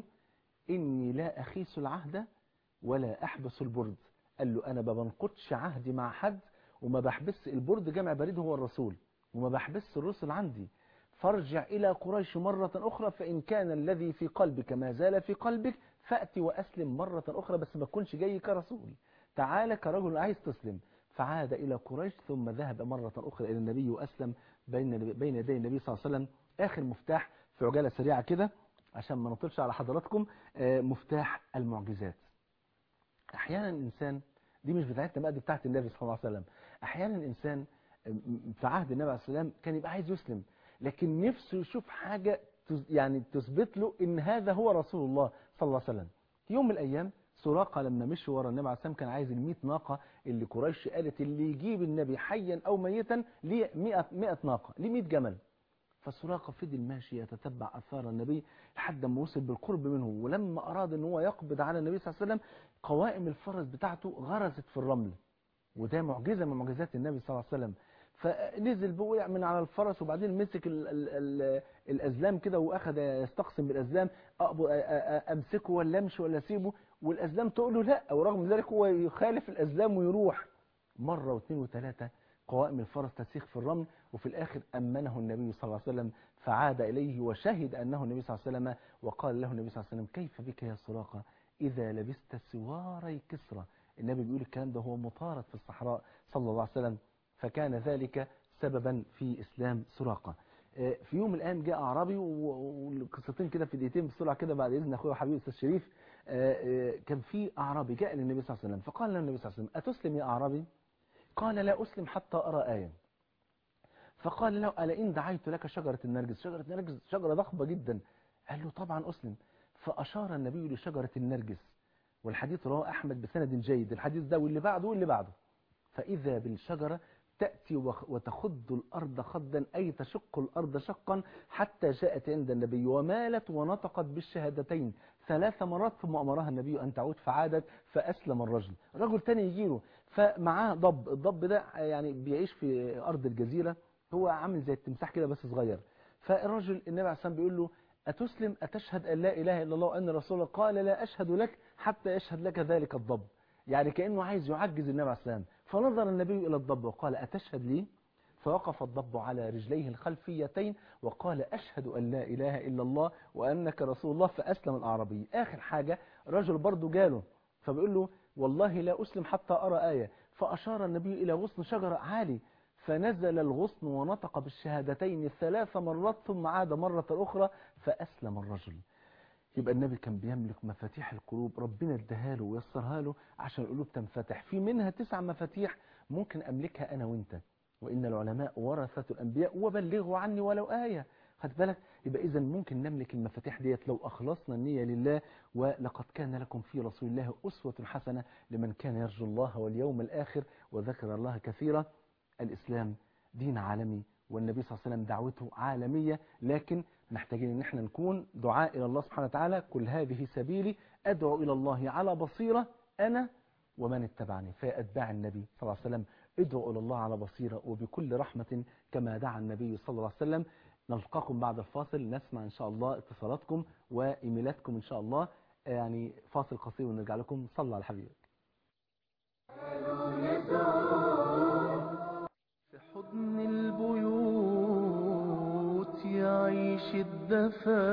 Speaker 3: إني لا أخيس العهد ولا أحبس البرد قال له أنا ما بنقضش عهدي مع حد وما بحبس البرد جمع بريد هو الرسول وما بحبس الرسل عندي فارجع إلى قريش مرة أخرى فإن كان الذي في قلبك ما زال في قلبك فأتي وأسلم مرة أخرى بس ما تكونش جاي كرسول تعال كرجل عايز تسلم فعاد إلى قريش ثم ذهب مرة أخرى إلى النبي وأسلم بين بين يدي النبي صلى الله عليه وسلم آخر مفتاح في عجالة سريعة كده عشان ما نطلش على حضراتكم آه، مفتاح المعجزات أحيانا الإنسان دي مش بتاعتنا بقى دي بتاعت النبي صلى الله عليه وسلم أحيانا الإنسان في عهد النبي عليه السلام كان يبقى عايز يسلم لكن نفسه يشوف حاجة تز- يعني تثبت له ان هذا هو رسول الله صلى الله عليه وسلم يوم من الايام سراقه لما مشي ورا النبي عليه السلام كان عايز ال 100 ناقه اللي قريش قالت اللي يجيب النبي حيا او ميتا ليه 100 100 ناقه ليه 100 جمل فسراقه فضل ماشي يتتبع اثار النبي لحد ما وصل بالقرب منه ولما اراد ان هو يقبض على النبي صلى الله عليه وسلم قوائم الفرس بتاعته غرزت في الرمل وده معجزه من معجزات النبي صلى الله عليه وسلم فنزل وقع من على الفرس وبعدين مسك ال ال ال الازلام كده واخذ يستقسم بالازلام أقب- أ- أ- امسكه ولا امشي ولا اسيبه والازلام تقول له لا ورغم ذلك هو يخالف الازلام ويروح مره واثنين وثلاثه قوائم الفرس تسيخ في الرمل وفي الاخر امنه النبي صلى الله عليه وسلم فعاد اليه وشهد انه النبي صلى الله عليه وسلم وقال له النبي صلى الله عليه وسلم كيف بك يا سراقه اذا لبست سواري كسرى النبي بيقول الكلام ده هو مطارد في الصحراء صلى الله عليه وسلم فكان ذلك سببا في إسلام سراقة آه، في يوم من الأيام جاء أعرابي و- وقصتين كده في دقيقتين بسرعة كده بعد إذن أخويا وحبيبي الأستاذ شريف آه، آه، كان في أعرابي جاء للنبي صلى الله عليه وسلم فقال له النبي صلى الله عليه وسلم أتسلم يا أعرابي قال لا أسلم حتى أرى آية فقال له ألا إن دعيت لك شجرة النرجس شجرة النرجس شجرة ضخمة جدا قال له طبعا أسلم فأشار النبي لشجرة النرجس والحديث رواه أحمد بسند جيد الحديث ده واللي بعده واللي بعده فإذا بالشجرة تأتي وخ- وتخض الأرض خضا أي تشق الأرض شقا حتى جاءت عند النبي ومالت ونطقت بالشهادتين ثلاث مرات ثم أمرها النبي أن تعود فعادت فأسلم الرجل رجل تاني يجيله فمعاه ضب الضب ده يعني بيعيش في أرض الجزيرة هو عامل زي التمساح كده بس صغير فالرجل النبي عليه الصلاة والسلام بيقول له أتسلم أتشهد أن لا إله إلا الله وأن رسول الله قال لا أشهد لك حتى يشهد لك ذلك الضب يعني كأنه عايز يعجز النبي عليه السلام فنظر النبي إلى الضب وقال أتشهد لي فوقف الضب على رجليه الخلفيتين وقال أشهد أن لا إله إلا الله وأنك رسول الله فأسلم الأعرابي آخر حاجة رجل برضه جاله فبيقول له والله لا أسلم حتى أرى آية فأشار النبي إلى غصن شجرة عالي فنزل الغصن ونطق بالشهادتين ثلاث مرات ثم عاد مرة أخرى فأسلم الرجل يبقى النبي كان بيملك مفاتيح القلوب ربنا اداها له ويسرها له عشان القلوب تنفتح في منها تسع مفاتيح ممكن أملكها أنا وأنت وإن العلماء ورثة الأنبياء وبلغوا عني ولو آية خد بالك يبقى إذا ممكن نملك المفاتيح ديت لو أخلصنا النية لله ولقد كان لكم في رسول الله أسوة حسنة لمن كان يرجو الله واليوم الآخر وذكر الله كثيرا الإسلام دين عالمي والنبي صلى الله عليه وسلم دعوته عالمية لكن محتاجين ان احنا نكون دعاء الى الله سبحانه وتعالى كل هذه سبيلي ادعو الى الله على بصيرة انا ومن اتبعني فيا اتباع النبي صلى الله عليه وسلم ادعوا الى الله على بصيرة وبكل رحمة كما دعا النبي صلى الله عليه وسلم نلقاكم بعد الفاصل نسمع ان شاء الله اتصالاتكم وايميلاتكم ان شاء الله يعني فاصل قصير ونرجع لكم صلى على حبيبك
Speaker 1: في حضن البيوت يعيش الدفا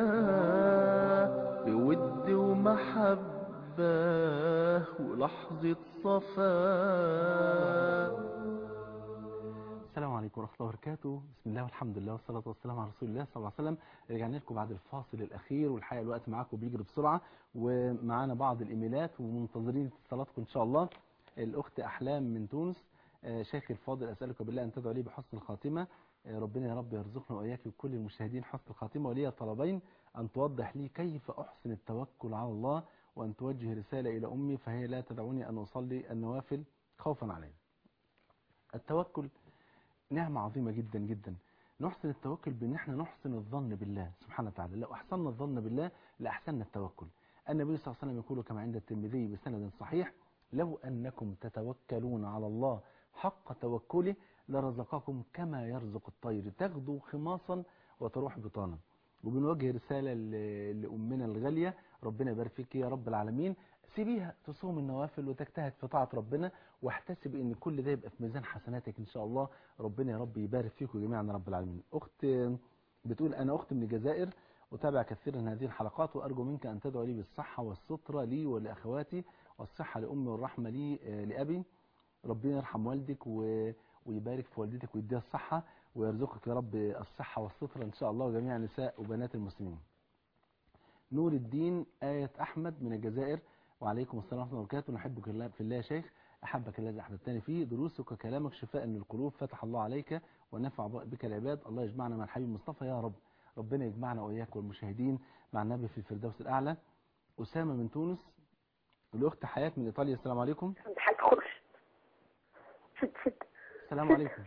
Speaker 1: بود ومحبة ولحظة صفا
Speaker 3: السلام عليكم ورحمة الله وبركاته بسم الله والحمد لله والصلاة والسلام على رسول الله صلى الله عليه وسلم رجعنا لكم بعد الفاصل الأخير والحقيقة الوقت معاكم بيجري بسرعة ومعانا بعض الإيميلات ومنتظرين اتصالاتكم إن شاء الله الأخت أحلام من تونس آه، شيخي الفاضل أسألك بالله أن تدعو لي بحسن الخاتمة آه، ربنا يا رب يرزقنا وإياك وكل المشاهدين حسن الخاتمة ولي طلبين أن توضح لي كيف أحسن التوكل على الله وأن توجه رسالة إلى أمي فهي لا تدعوني أن أصلي النوافل خوفا عليها التوكل نعمة عظيمة جدا جدا نحسن التوكل بان احنا نحسن الظن بالله سبحانه وتعالى لو احسننا الظن بالله لاحسننا التوكل النبي صلى الله عليه وسلم يقول كما عند الترمذي بسند صحيح لو انكم تتوكلون على الله حق توكله لرزقكم كما يرزق الطير تغدو خماصا وتروح بطانا وبنوجه رسالة ل- لأمنا الغالية ربنا يبارك فيك يا رب العالمين سيبيها تصوم النوافل وتجتهد في طاعة ربنا واحتسب ان كل ده يبقى في ميزان حسناتك ان شاء الله ربنا يا رب يبارك فيكم جميعا يا رب العالمين اخت بتقول أنا أخت من الجزائر أتابع كثيرا هذه الحلقات وأرجو منك أن تدعو لي بالصحة والسترة لي ولأخواتي والصحة لأمي والرحمة لي آه، لأبي ربنا يرحم والدك و... ويبارك في والدتك ويديها الصحة ويرزقك يا رب الصحة والسترة إن شاء الله وجميع نساء وبنات المسلمين نور الدين آية أحمد من الجزائر وعليكم السلام ورحمة الله وبركاته نحبك الله- في الله يا شيخ أحبك الذي أحببتني فيه دروسك وكلامك شفاء للقلوب فتح الله عليك ونفع بك العباد الله يجمعنا مع الحبيب مصطفى يا رب ربنا يجمعنا وإياك والمشاهدين مع النبي في الفردوس الأعلى أسامة من تونس الأخت حياة من إيطاليا السلام عليكم
Speaker 4: حتخرج سد سد
Speaker 3: السلام عليكم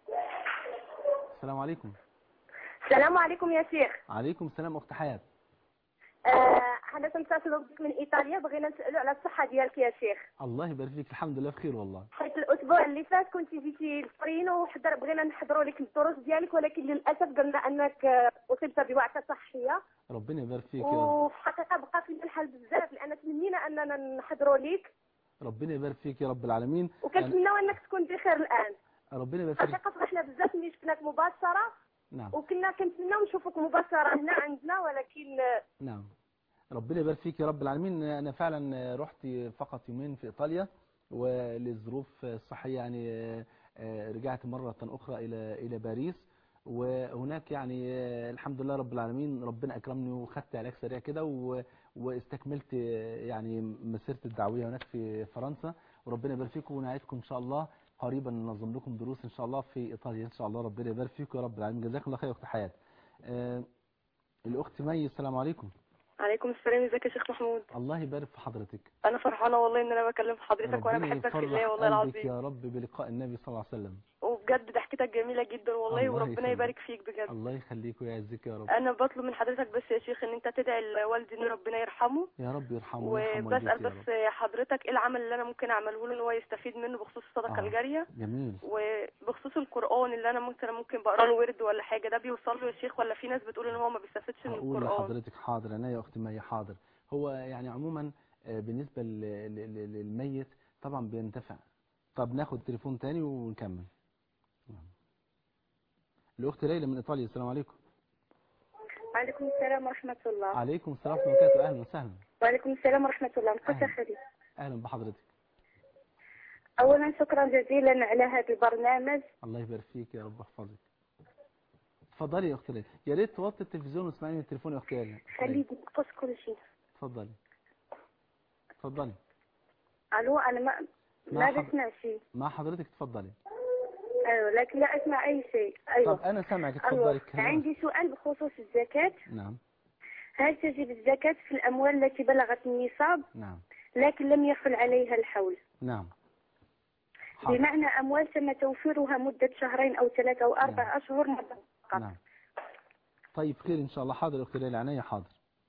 Speaker 3: السلام عليكم
Speaker 4: السلام عليكم يا شيخ
Speaker 3: عليكم السلام أخت حياة
Speaker 4: آه حنا تنتصلوا بك من ايطاليا بغينا نسالوا على الصحه ديالك يا شيخ
Speaker 3: الله يبارك فيك الحمد لله بخير والله
Speaker 4: حيت الاسبوع اللي فات كنت جيتي للفرين وحضر بغينا نحضروا لك الدروس ديالك ولكن للاسف قلنا انك آه، اصبت بوعكه صحيه
Speaker 3: ربنا يبارك فيك يا رب
Speaker 4: وفي الحقيقه بقى فينا الحال بزاف لان تمنينا اننا نحضروا لك
Speaker 3: ربنا يبارك فيك يا رب العالمين أنا-
Speaker 4: وكنتمناو انك تكون بخير الان
Speaker 3: ربنا يبارك فيك
Speaker 4: الحقيقه فرحنا بزاف ملي شفناك مباشره
Speaker 3: نعم
Speaker 4: وكنا كنتمناو نشوفك مباشره هنا عندنا ولكن آه،
Speaker 3: نعم ربنا يبارك فيك يا رب العالمين انا فعلا رحت فقط يومين في ايطاليا وللظروف الصحيه يعني رجعت مره اخرى الى الى باريس وهناك يعني الحمد لله رب العالمين ربنا اكرمني وخدت علاج سريع كده و- واستكملت يعني مسيرتي الدعويه هناك في فرنسا وربنا يبارك فيكم ونعيدكم ان شاء الله قريبا ننظم لكم دروس ان شاء الله في ايطاليا ان شاء الله ربنا يبارك فيكم يا رب العالمين جزاكم الله خير يا اخت حياه آه، الاخت مي السلام عليكم
Speaker 5: عليكم السلام ازيك يا شيخ محمود
Speaker 3: الله يبارك في حضرتك
Speaker 5: انا فرحانه والله ان انا بكلم حضرتك وانا
Speaker 3: ربنا
Speaker 5: بحبك في
Speaker 3: يفرح
Speaker 5: الله والله
Speaker 3: قلبك
Speaker 5: العظيم
Speaker 3: يا رب بلقاء النبي صلى الله عليه وسلم
Speaker 5: وبجد ضحكتك جميله جدا والله
Speaker 3: الله
Speaker 5: وربنا
Speaker 3: يخليك.
Speaker 5: يبارك فيك بجد
Speaker 3: الله يخليك ويعزك يا رب
Speaker 5: انا بطلب من حضرتك بس يا شيخ ان انت تدعي لوالدي ان ربنا يرحمه
Speaker 3: يا رب يرحمه ويرحم والديك
Speaker 5: وبسال
Speaker 3: يا
Speaker 5: بس
Speaker 3: رب
Speaker 5: حضرتك ايه العمل اللي انا ممكن اعمله له ان هو يستفيد منه بخصوص الصدقه
Speaker 3: آه.
Speaker 5: الجاريه
Speaker 3: جميل
Speaker 5: وبخصوص القران اللي انا ممكن ممكن بقرا له ورد ولا حاجه ده بيوصل له يا شيخ ولا في ناس بتقول ان هو ما بيستفادش من
Speaker 3: هقول
Speaker 5: القران
Speaker 3: لحضرتك حاضر انا يا اختي مي حاضر هو يعني عموما آه، بالنسبه ل- ل- ل- للميت طبعا بينتفع طب ناخد تليفون تاني ونكمل نعم. الاخت ليلى من ايطاليا السلام عليكم
Speaker 4: وعليكم السلام ورحمه الله
Speaker 3: عليكم السلام ورحمه الله وبركاته اهلا وسهلا
Speaker 4: وعليكم السلام ورحمه الله
Speaker 3: أهلا.
Speaker 4: مقدسه خديجه
Speaker 3: اهلا بحضرتك
Speaker 4: اولا شكرا جزيلا على هذا البرنامج
Speaker 3: الله يبارك فيك يا رب يحفظك اتفضلي يا اخت ليلى يا ريت توطي التلفزيون واسمعيني من التليفون يا اخت ليلى
Speaker 4: خليه ينقص كل شيء
Speaker 3: اتفضلي اتفضلي
Speaker 4: الو انا ما
Speaker 3: ما
Speaker 4: ما
Speaker 3: حض-
Speaker 4: بسمع شيء
Speaker 3: مع حضرتك اتفضلي
Speaker 4: ايوه لكن لا اسمع اي شيء ايوه
Speaker 3: طب انا سامعك اتفضلي
Speaker 4: ايوه
Speaker 3: اتكلمي.
Speaker 4: عندي سؤال بخصوص الزكاه
Speaker 3: نعم
Speaker 4: هل تجب الزكاه في الاموال التي بلغت النصاب
Speaker 3: نعم
Speaker 4: لكن لم يحل عليها الحول
Speaker 3: نعم حاضر.
Speaker 4: بمعنى اموال تم توفيرها مده شهرين او ثلاثه او اربع
Speaker 3: نعم.
Speaker 4: اشهر مره فقط
Speaker 3: نعم طيب خير ان شاء الله حاضر يا اختي ليلى عينيا حاضر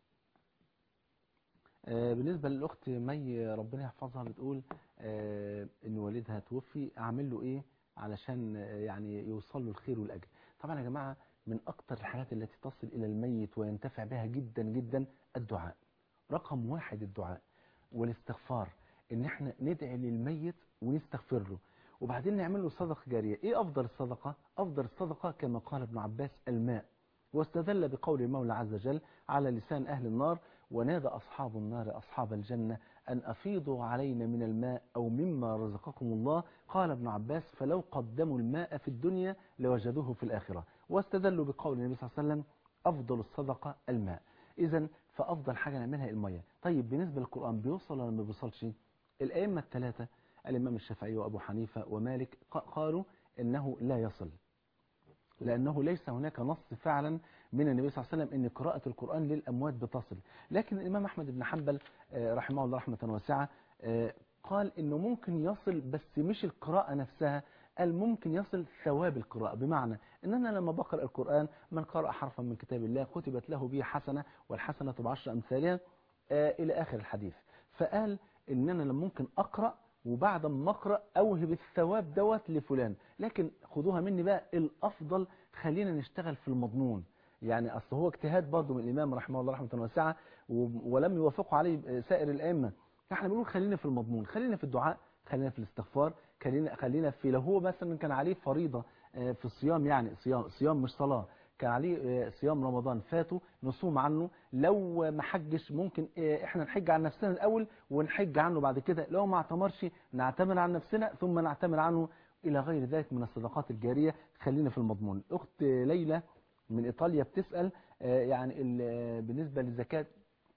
Speaker 3: آه بالنسبه للاخت مي ربنا يحفظها بتقول آه ان والدها توفي اعمل له ايه علشان آه، يعني يوصل له الخير والاجر طبعا يا جماعه من اكتر الحاجات التي تصل الى الميت وينتفع بها جدا جدا الدعاء رقم واحد الدعاء والاستغفار ان احنا ندعي للميت ونستغفر له وبعدين نعمل له صدقه جاريه ايه افضل الصدقه افضل الصدقه كما قال ابن عباس الماء واستدل بقول المولى عز وجل على لسان أهل النار ونادى أصحاب النار أصحاب الجنة أن أفيضوا علينا من الماء أو مما رزقكم الله قال ابن عباس فلو قدموا الماء في الدنيا لوجدوه في الآخرة واستدلوا بقول النبي صلى الله عليه وسلم أفضل الصدقة الماء إذا فأفضل حاجة نعملها المية طيب بالنسبة للقرآن بيوصل ولا ما بيوصلش الأئمة الثلاثة الإمام الشافعي وأبو حنيفة ومالك ق- قالوا إنه لا يصل لأنه ليس هناك نص فعلا من النبي صلى الله عليه وسلم أن قراءة القرآن للأموات بتصل لكن الإمام أحمد بن حنبل آه، رحمه الله رحمة واسعة آه، قال أنه ممكن يصل بس مش القراءة نفسها قال ممكن يصل ثواب القراءة بمعنى أن أنا لما بقرأ القرآن من قرأ حرفا من كتاب الله كتبت له به حسنة والحسنة بعشر أمثالها آه، إلى آخر الحديث فقال ان انا لما ممكن اقرا وبعد ما اقرا اوهب الثواب دوت لفلان لكن خدوها مني بقى الافضل خلينا نشتغل في المضمون يعني اصل هو اجتهاد برضه من الامام رحمه الله رحمه واسعه و- ولم يوافقوا عليه سائر الائمه فاحنا بنقول خلينا في المضمون خلينا في الدعاء خلينا في الاستغفار خلينا خلينا في لو هو مثلا كان عليه فريضه آه، في الصيام يعني صيام صيام مش صلاه كان كان عليه آه، صيام رمضان فاته نصوم عنه لو ما حجش ممكن آه، احنا نحج عن نفسنا الاول ونحج عنه بعد كده لو ما اعتمرش نعتمر عن نفسنا ثم نعتمر عنه الى غير ذلك من الصدقات الجاريه خلينا في المضمون اخت ليلى من ايطاليا بتسال آه، يعني ال- آه، بالنسبه للزكاه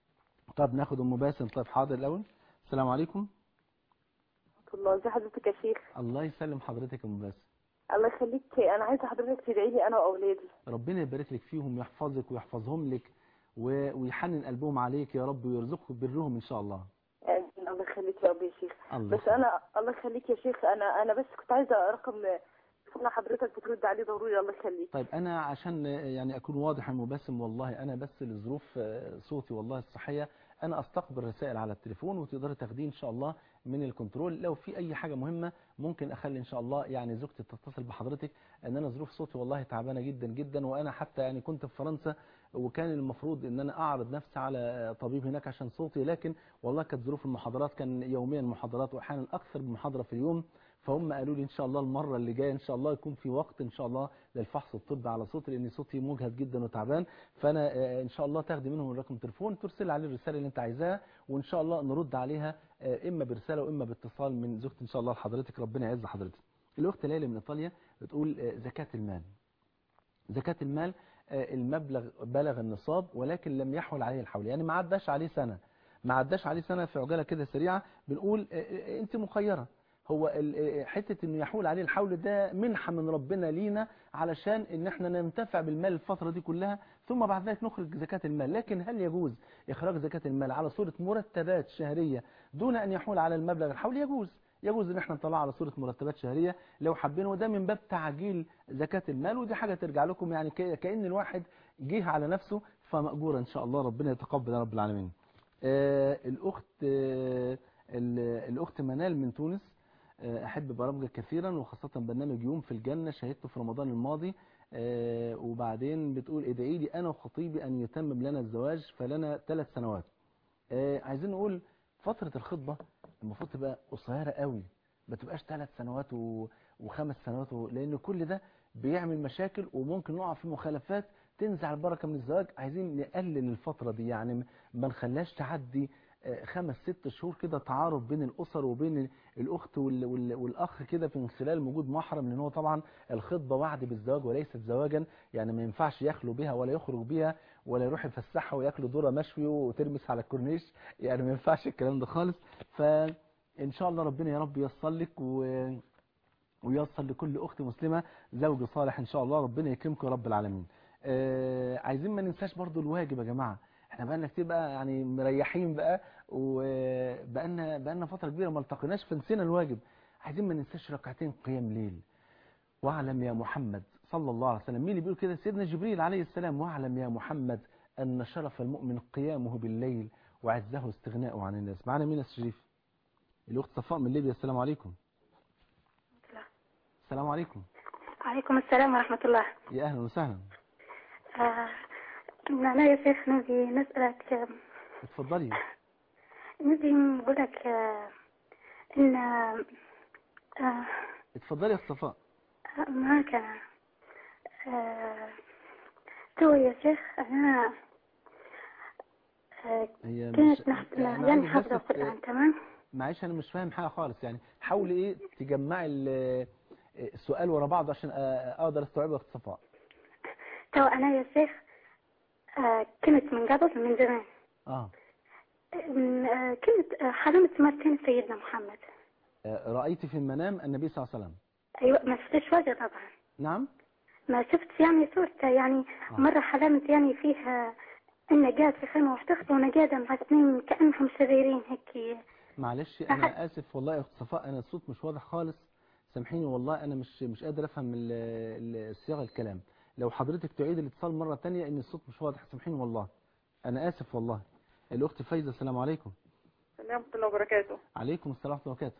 Speaker 3: طب ناخد ام باسم طيب حاضر الاول السلام عليكم
Speaker 4: الله ازي حضرتك يا شيخ
Speaker 3: الله يسلم حضرتك يا ام باسم
Speaker 4: الله يخليك انا عايزه حضرتك تدعي لي انا واولادي
Speaker 3: ربنا يبارك لك فيهم ويحفظك ويحفظهم لك و- ويحنن قلبهم عليك يا رب ويرزقك برهم ان شاء الله
Speaker 4: آمين. الله يخليك يا رب يا شيخ
Speaker 3: الله
Speaker 4: بس
Speaker 3: يخليك.
Speaker 4: انا الله يخليك يا شيخ انا انا بس كنت عايزه رقم تكون حضرتك بترد عليه ضروري الله يخليك
Speaker 3: طيب انا عشان يعني اكون واضح ومبسم والله انا بس لظروف آه، صوتي والله الصحيه انا استقبل رسائل على التليفون وتقدري تاخديه ان شاء الله من الكنترول لو في اي حاجه مهمه ممكن اخلي ان شاء الله يعني زوجتي تتصل بحضرتك ان انا ظروف صوتي والله تعبانه جدا جدا وانا حتى يعني كنت في فرنسا وكان المفروض ان انا اعرض نفسي على طبيب هناك عشان صوتي لكن والله كانت ظروف المحاضرات كان يوميا محاضرات واحيانا اكثر من محاضره في اليوم فهم قالوا لي ان شاء الله المره اللي جايه ان شاء الله يكون في وقت ان شاء الله للفحص الطبي على صوتي لان صوتي مجهد جدا وتعبان فانا آه، ان شاء الله تاخدي منهم رقم تليفون ترسل عليه الرساله اللي انت عايزاها وان شاء الله نرد عليها آه، اما برساله واما باتصال من زوجتي ان شاء الله لحضرتك ربنا يعز حضرتك الاخت ليلى من ايطاليا بتقول آه، زكاه المال زكاة المال آه، المبلغ بلغ النصاب ولكن لم يحول عليه الحول يعني ما عداش عليه سنة ما عداش عليه سنة في عجالة كده سريعة بنقول آه، آه، انت مخيرة هو ال- آه، حتة انه يحول عليه الحول ده منحة من ربنا لينا علشان ان احنا ننتفع بالمال الفترة دي كلها ثم بعد ذلك نخرج زكاة المال لكن هل يجوز اخراج زكاة المال على صورة مرتبات شهرية دون ان يحول على المبلغ الحول يجوز يجوز ان احنا نطلعها على صورة مرتبات شهرية لو حابين وده من باب تعجيل زكاة المال ودي حاجة ترجع لكم يعني ك- كأن الواحد جه على نفسه فمأجورة ان شاء الله ربنا يتقبل يا رب العالمين آه الاخت آه ال- الاخت منال من تونس آه احب برامجك كثيرا وخاصة برنامج يوم في الجنة شاهدته في رمضان الماضي آه وبعدين بتقول ادعي لي انا وخطيبي ان يتمم لنا الزواج فلنا ثلاث سنوات آه عايزين نقول فترة الخطبة المفروض تبقى قصيرة قوي ما تبقاش ثلاث سنوات و... وخمس سنوات و... لأن كل ده بيعمل مشاكل وممكن نقع في مخالفات تنزع البركة من الزواج عايزين نقلل الفترة دي يعني م- ما نخليهاش تعدي آه، خمس ست شهور كده تعارف بين الأسر وبين الأخت وال... وال... والأخ كده في من خلال وجود محرم لأن هو طبعا الخطبة وعد بالزواج وليست زواجا يعني ما ينفعش يخلو بها ولا يخرج بيها ولا يروح يفسحها وياكلوا ذره مشوي وترمس على الكورنيش يعني ما ينفعش الكلام ده خالص فان شاء الله ربنا يا رب ييسر لك و... وييسر لكل اخت مسلمه زوج صالح ان شاء الله ربنا يكرمكم يا رب العالمين آه عايزين ما ننساش برضو الواجب يا جماعه احنا بقالنا كتير بقى يعني مريحين بقى وبقالنا بقالنا فتره كبيره ما التقيناش فنسينا الواجب عايزين ما ننساش ركعتين قيام ليل واعلم يا محمد صلى الله عليه وسلم مين اللي بيقول كده سيدنا جبريل عليه السلام واعلم يا محمد أن شرف المؤمن قيامه بالليل وعزه استغناءه عن الناس معنا مين يا شريف الأخت صفاء من ليبيا السلام عليكم السلام عليكم
Speaker 6: عليكم السلام ورحمة الله
Speaker 3: يا أهلا وسهلا
Speaker 6: آه أنا يا شيخ نبي نسألك آه،
Speaker 3: اتفضلي
Speaker 6: نبي نقول لك آه، إن آه،
Speaker 3: اتفضلي يا أخت صفاء
Speaker 6: آه، معك أنا آه، تو يا شيخ أنا آه،
Speaker 3: هي مش
Speaker 6: كانت نحن
Speaker 3: أنا
Speaker 6: يعني
Speaker 3: عايزك
Speaker 6: حافظة
Speaker 3: بس
Speaker 6: القرآن تمام
Speaker 3: معلش أنا مش فاهم حاجة خالص يعني حاولي إيه تجمعي ال- السؤال ورا بعض عشان آه، أقدر أستوعبه يا أخت صفاء
Speaker 6: تو أنا يا شيخ آه، كنت من قبل من زمان
Speaker 3: آه
Speaker 6: آه، كنت آه، حلمت مرتين سيدنا محمد
Speaker 3: آه، رأيت في المنام النبي صلى الله عليه وسلم
Speaker 6: أيوة ما شفتش وجه طبعا
Speaker 3: نعم
Speaker 6: ما شفت يعني صورته يعني
Speaker 3: آه.
Speaker 6: مرة حلمت يعني فيها إنه قاعد في خيمة وحتخت وأنا قاعدة مع اثنين كأنهم شريرين هيك
Speaker 3: معلش انا اسف والله يا اخت صفاء انا الصوت مش واضح خالص سامحيني والله انا مش مش قادر افهم ال- ال- صياغه الكلام لو حضرتك تعيد الاتصال مره تانية ان الصوت مش واضح سامحيني والله انا اسف والله الاخت فايزه السلام عليكم
Speaker 5: السلام ورحمة الله وبركاته
Speaker 3: عليكم السلام ورحمه الله وبركاته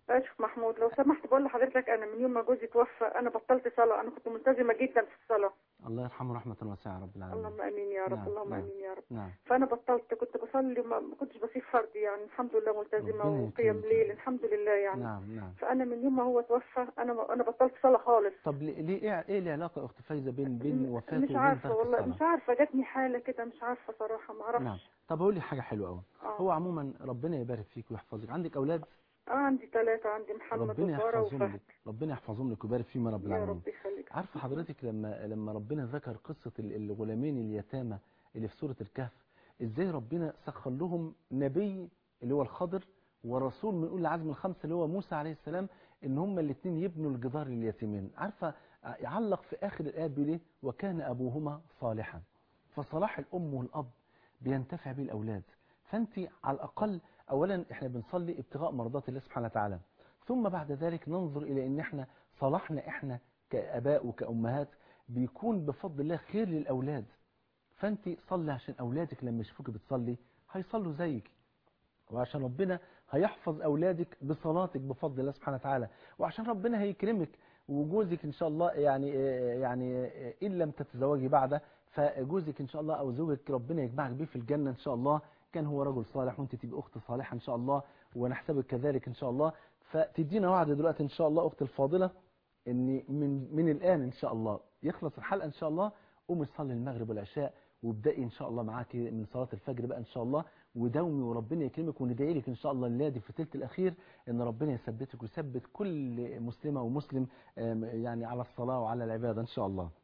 Speaker 7: اشوف محمود لو سمحت بقول لحضرتك انا من يوم ما جوزي توفى انا بطلت صلاه انا كنت ملتزمه جدا في الصلاه
Speaker 3: الله يرحمه رحمة واسعة يا رب العالمين
Speaker 7: اللهم امين يا رب
Speaker 3: نعم،
Speaker 7: اللهم
Speaker 3: نعم.
Speaker 7: امين يا رب
Speaker 3: نعم
Speaker 7: فانا بطلت كنت بصلي ما ما كنتش بسيب فرض يعني الحمد لله ملتزمه
Speaker 3: ربنا
Speaker 7: وقيام
Speaker 3: يكرمك.
Speaker 7: ليل الحمد لله يعني
Speaker 3: نعم نعم
Speaker 7: فانا من يوم ما هو توفى انا انا بطلت صلاه خالص
Speaker 3: طب ليه ليه- ايه ايه العلاقة يا اخت فايزة بين بين وفاته
Speaker 7: مش
Speaker 3: وبين
Speaker 7: عارفه
Speaker 3: ترك
Speaker 7: والله
Speaker 3: الصلاة؟
Speaker 7: مش عارفه جاتني حاله كده مش عارفه صراحه ما اعرفش
Speaker 3: نعم طب اقول لي حاجة حلوة قوي
Speaker 7: آه.
Speaker 3: هو عموما ربنا يبارك فيك ويحفظك عندك اولاد
Speaker 7: اه عندي ثلاثه عندي محمد
Speaker 3: ربنا
Speaker 7: وساره
Speaker 3: يحفظهم
Speaker 7: وفهد
Speaker 3: لك ربنا يحفظهم لك ويبارك فيهم يا رب
Speaker 7: يا
Speaker 3: العالمين
Speaker 7: رب يخليك
Speaker 3: عارفه حضرتك لما لما ربنا ذكر قصة ال- الغلامين اليتامى اللي في سورة الكهف ازاي ربنا سخر لهم نبي اللي هو الخضر ورسول من اولي العزم الخمسه اللي هو موسى عليه السلام ان هما الاثنين يبنوا الجدار لليتيمين عارفه يعلق في اخر الايه بيقول ايه وكان ابوهما صالحا فصلاح الام والاب بينتفع به الاولاد فانت على الاقل اولا احنا بنصلي ابتغاء مرضات الله سبحانه وتعالى ثم بعد ذلك ننظر الى ان احنا صلاحنا احنا كاباء وكامهات بيكون بفضل الله خير للاولاد فانت صلي عشان اولادك لما يشوفوك بتصلي هيصلوا زيك وعشان ربنا هيحفظ اولادك بصلاتك بفضل الله سبحانه وتعالى وعشان ربنا هيكرمك وجوزك ان شاء الله يعني يعني ان لم تتزوجي بعده فجوزك ان شاء الله او زوجك ربنا يجمعك بيه في الجنه ان شاء الله كان هو رجل صالح وانت تبقى اخت صالحه ان شاء الله ونحسبك كذلك ان شاء الله فتدينا وعد دلوقتي ان شاء الله اختي الفاضله ان من من الان ان شاء الله يخلص الحلقه ان شاء الله قومي صلي المغرب والعشاء وابدأي ان شاء الله معاكي من صلاه الفجر بقى ان شاء الله وداومي وربنا يكرمك وندعي لك ان شاء الله الليله في الثلث الاخير ان ربنا يثبتك ويثبت كل مسلمه ومسلم آم، يعني على الصلاه وعلى العباده ان شاء الله.